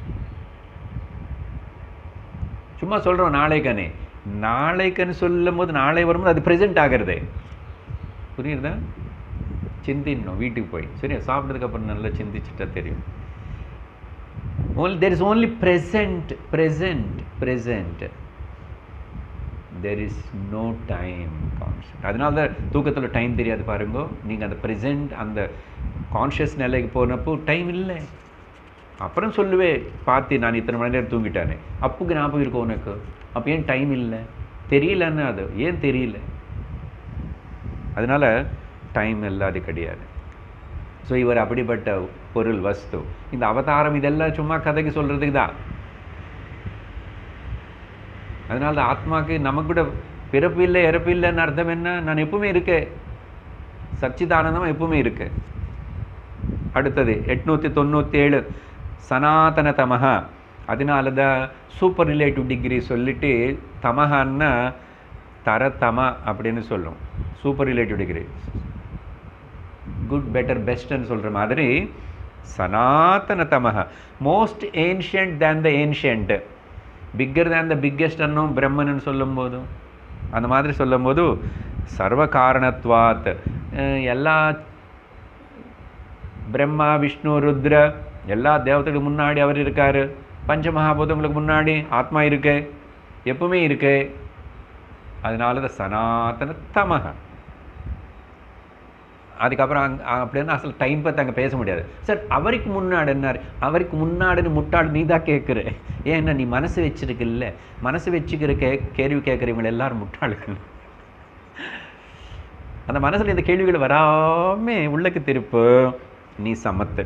சும்மா சொல்கிறோம் நாளைக்கானே நாளைக்குன்னு சொல்லும் போது நாளை வரும்போது அது ப்ரெசென்ட் ஆகிறது புரியுறதா சிந்திடணும் வீட்டுக்கு போய் சரியா சாப்பிட்டதுக்கப்புறம் நல்லா சிந்திச்சுட்டா தெரியும் only there is only present present present there is no time concept அதனால தான் தூக்கத்தில் டைம் தெரியாது பாருங்க நீங்கள் அந்த ப்ரெசென்ட் அந்த கான்ஷியஸ் நிலைக்கு போனப்போ டைம் இல்லை அப்புறம் சொல்லுவே பார்த்து நான் இத்தனை மணி நேரம் தூங்கிட்டானே அப்புக்கு ஞாபகம் இருக்கும் உனக்கு அப்போ ஏன் டைம் இல்லை தெரியலன்னு அது ஏன் தெரியல அதனால டைம் இல்லாது கிடையாது ஸோ இவர் அப்படிப்பட்ட பொருள் வஸ்து இந்த அவதாரம் இதெல்லாம் சும்மா கதைக்கு சொல்கிறதுக்கு தான் அதனால தான் ஆத்மாக்கு நமக்கு கூட பிறப்பு இல்லை இறப்பு இல்லைன்னு அர்த்தம் என்ன நான் எப்பவுமே இருக்கேன் சச்சிதானந்தமாக எப்பவுமே இருக்கு அடுத்தது எட்நூற்றி தொண்ணூற்றி ஏழு சனாதன தமஹா அதனால தான் சூப்பர் ரிலேட்டிவ் டிகிரி சொல்லிட்டு தமஹான்னா தரதம அப்படின்னு சொல்லும் super relative degree good better பெஸ்ட்னு சொல்கிற மாதிரி சனாதன தமஹ most ancient than the ancient bigger than the biggest அன்னும் பிரம்மன்னு சொல்லும்போதும் அந்த மாதிரி சொல்லும்போது சர்வ காரணத்வாத் அஹ் எல்லா பிரம்மா விஷ்ணு ருத்ர எல்லா தேவதைகளுக்கு முன்னாடி அவர் இருக்கார் பஞ்சமகாபூதங்களுக்கு முன்னாடி ஆத்மா இருக்கு எப்பவுமே இருக்கு அதனால தான் சனாதன தமக அதுக்கப்புறம் அங் அப்படின்னு அசல் டைம் பற்றி அங்கே பேச முடியாது சார் அவருக்கு முன்னாடி என்னார் அவருக்கு முன்னாடின்னு முட்டாள் நீ தான் கேட்குற ஏன்னா நீ மனசு வச்சிருக்கில்ல மனசு வச்சுக்கிற கே கேள்வி கேட்குறவங்க எல்லாரும் முட்டாளுகள் அந்த மனசில் இந்த கேள்விகள் வராமே உள்ளக்கு திருப்பு நீ சமத்து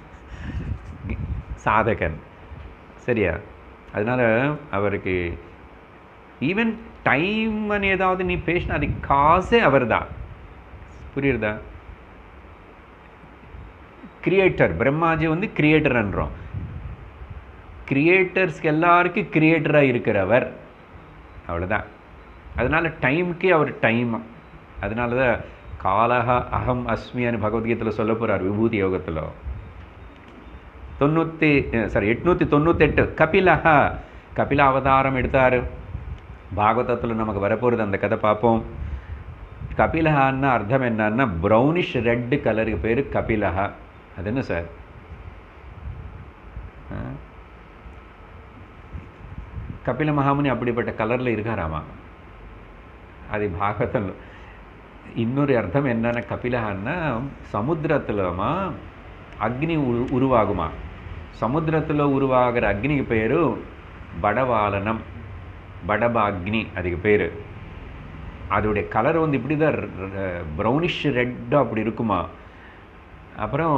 சாதகன் சரியா அதனால் அவருக்கு ஈவன் டைம்னு ஏதாவது நீ பேசினா அதுக்கு காசே அவர் தான் புரியுறதா கிரியேட்டர் பிரம்மாஜி வந்து கிரியேட்டர்ன்றோம் கிரியேட்டர்ஸ்க்கு எல்லாருக்கும் கிரியேட்டராக இருக்கிறவர் அவ்வளோதான் அதனால் டைம்க்கே அவர் டைம் அதனால தான் காலஹ அகம் அஸ்மின்னு பகவத்கீதையில் சொல்ல போகிறார் விபூதி யோகத்தில் தொண்ணூற்றி சாரி எட்நூற்றி தொண்ணூத்தெட்டு கபிலஹா கபில அவதாரம் எடுத்தார் பாகவதத்தில் நமக்கு வரப்போகிறது அந்த கதை பார்ப்போம் கபிலஹான்னா அர்த்தம் என்னன்னா ப்ரௌனிஷ் ரெட் கலருக்கு பேர் கபிலஹா அது என்ன சார் ஆ? கபில மகாமுனி அப்படிப்பட்ட கலரில் இருக்காராமா அது பாகவதம் இன்னொரு அர்த்தம் என்னன்னா கபிலஹான்னா சமுத்திரத்துலமா அக்னி உரு உருவாகுமா சமுத்திரத்தில் உருவாகிற அக்னிக்கு பேர் படவாலனம் படப அக்னி அதுக்கு பேர் அதோடைய கலர் வந்து இப்படி தான் ப்ரௌனிஷ் ரெட்டாக அப்படி இருக்குமா அப்புறம்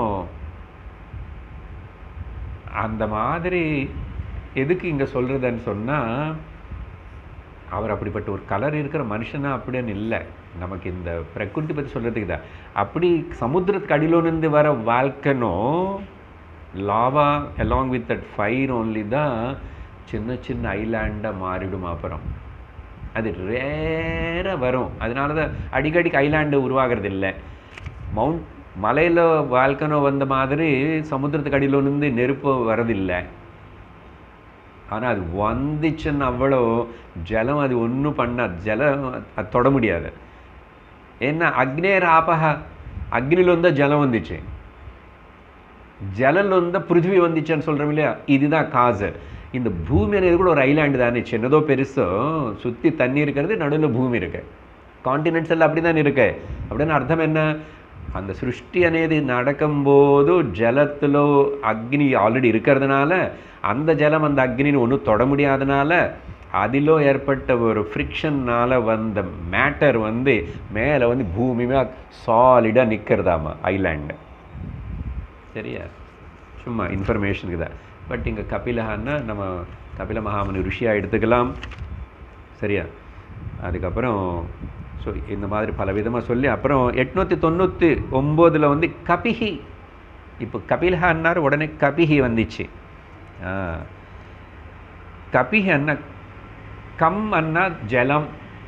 அந்த மாதிரி எதுக்கு இங்கே சொல்கிறதுன்னு சொன்னால் அவர் அப்படிப்பட்ட ஒரு கலர் இருக்கிற மனுஷனா அப்படின்னு இல்லை நமக்கு இந்த பிரகிருதி பற்றி சொல்கிறதுக்கு தான் அப்படி சமுத்திரத்துக்கு அடியிலிருந்து வர volcano lava along with that fire only தான் சின்ன சின்ன ஐலாண்டாக மாறிடும் அப்புறம் அது ரேராக வரும் அதனால தான் அடிக்கடிக்கு ஐலாண்டு உருவாகிறது இல்லை மவுண்ட் மலையில் வால்கனோ வந்த மாதிரி சமுத்திரத்துக்கு அடியிலிருந்து நெருப்பு வரதில்லை ஆனால் அது வந்துச்சுன்னு அவ்வளோ ஜலம் அது ஒன்றும் பண்ணாது ஜலம் அது தொட முடியாது ஏன்னா அக்னேர் ஆபக அக்னிலேருந்து ஜலம் வந்துச்சு ஜலலிருந்த பிருத்திவி வந்துச்சுன்னு சொல்கிறோம் இல்லையா இதுதான் காசு இந்த பூமி అనేది கூட ஒரு ஐலாண்டு தானே சின்னதோ பெருசோ சுற்றி தண்ணி இருக்கிறது நடுவில் பூமி இருக்கு காண்டினென்ட்ஸ் எல்லாம் அப்படி தான் இருக்கு அப்படின்னு அர்த்தம் என்ன அந்த சிருஷ்டி అనేది நடக்கும்போது ஜலத்தில் அக்னி ஆல்ரெடி இருக்கிறதுனால அந்த ஜலம் அந்த அக்னின்னு ஒன்றும் தொட முடியாதனால அதிலோ ஏற்பட்ட ஒரு ஃப்ரிக்ஷன்னால் வந்த மேட்டர் வந்து மேலே வந்து பூமியாக சாலிடாக நிற்கிறதாமா ஐலாண்டு சரியா சும்மா இன்ஃபர்மேஷனுக்கு தான் பட் இங்கே கபிலஹான்னா நம்ம கபில மகாமுனி ருஷியாக எடுத்துக்கலாம் சரியா அதுக்கப்புறம் ஸோ இந்த மாதிரி பல விதமாக சொல்லி அப்புறம் எட்நூற்றி தொண்ணூற்றி ஒம்போதில் வந்து கபிஹி இப்போ கபில்ஹான்னார் உடனே கபிஹி வந்துச்சு ஆ. கபிஹி அண்ணா கம் அண்ணா ஜலம்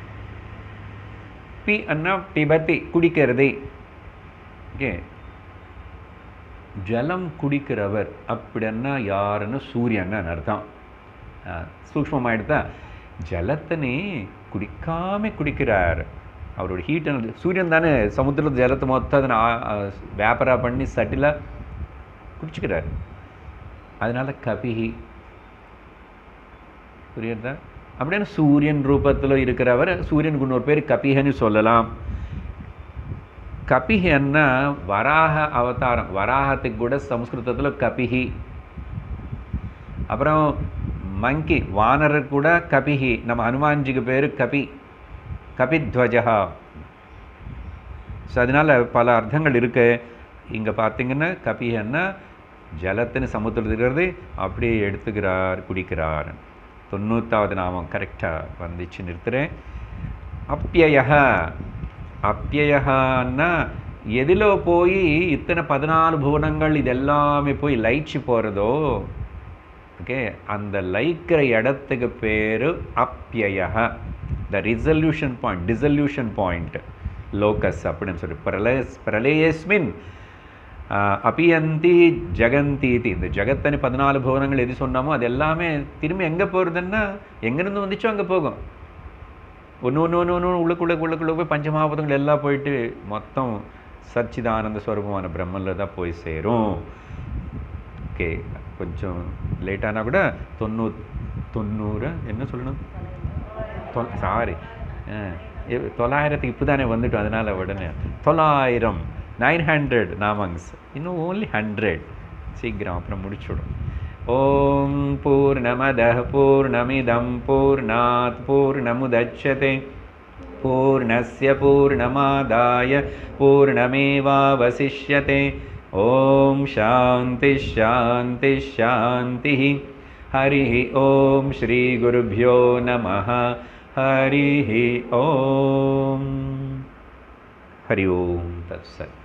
பி அண்ணா பிபத்தி குடிக்கிறது ஓகே ஜலம் குடிக்கிறவர் அப்படின்னா யாருன்னு சூரியன்னு அர்த்தம் சூக்மமாயிடுதா ஜலத்தனே குடிக்காம குடிக்கிறார் அவரோட ஹீட் சூரியன் தானே சமுத்திரத்தில் ஜலத்தை மொத்தம் அதனை வேப்பரா பண்ணி சட்டிலாக குடிச்சுக்கிறார் அதனால கபிஹி புரியுறதா அப்படின்னு சூரியன் ரூபத்தில் இருக்கிறவர் சூரியனுக்கு இன்னொரு பேர் கபிஹன்னு சொல்லலாம் கபிஹன்னா வராக அவதாரம் வராகத்துக்கு கூட சம்ஸ்கிருதத்தில் கபிஹி அப்புறம் மங்கி வானரர் கூட கபிஹி நம்ம ஹனுமான்ஜிக்கு பேர் கபி கபித்வஜா ஸோ அதனால் பல அர்த்தங்கள் இருக்கு இங்கே பார்த்தீங்கன்னா கபிஹன்னா ஜலத்தின் சமுத்திரத்தில் இருக்கிறது அப்படியே எடுத்துக்கிறார் குடிக்கிறார் தொண்ணூத்தாவது நாமம் கரெக்டாக வந்துச்சு நிறுத்துகிறேன் அப்பியய அப்பியயன்னா எதில் போய் இத்தனை பதினாலு புவனங்கள் இது எல்லாமே போய் லயிச்சு போகிறதோ ஓகே அந்த லயிக்கிற இடத்துக்கு பேர் அப்பியய the resolution point dissolution point locus அப்படின்னு சொல்லி பிரளய பிரளயஸ்மின் அபியந்தி ஜெகந்தீதி இந்த ஜெகத்தனி பதினாலு புவனங்கள் எது சொன்னாமோ அது எல்லாமே திரும்பி எங்கே போகிறதுன்னா எங்கேருந்து வந்துச்சோ அங்கே போகும் ஒன்று ஒன்று ஒன்று ஒன்று உள்ளுக்குள்ள உள்ளுக்குள்ள போய் பஞ்சமகாபூதங்கள் எல்லாம் போயிட்டு மொத்தம் சச்சிதானந்த ஸ்வரூபமான பிரம்மனில் தான் போய் சேரும் ஓகே கொஞ்சம் லேட்டானா கூட தொண்ணூ தொண்ணூறு என்ன சொல்லணும் தொ சாரி தொள்ளாயிரத்துக்கு இப்போ தானே வந்துட்டோம் அதனால் உடனே தொள்ளாயிரம் நைன் ஹண்ட்ரட் நாமங்ஸ் இன்னும் ஓன்லி ஹண்ட்ரட் சீக்கிரம் அப்புறம் முடிச்சுடும் ஓம் பூர்ணமத பூர்ணமிதம் பூர்ணாத் பூர்ணமுதட்சதே பூர்ணஸ்ய பூர்ணமாதாய பூர்ணமேவாவசிஷ்யते ॐ शान्तिः शान्तिः शान्तिः हरिः ॐ श्रीगुरुभ्यो नमः हरिः ॐ हरि ओं तत्सत्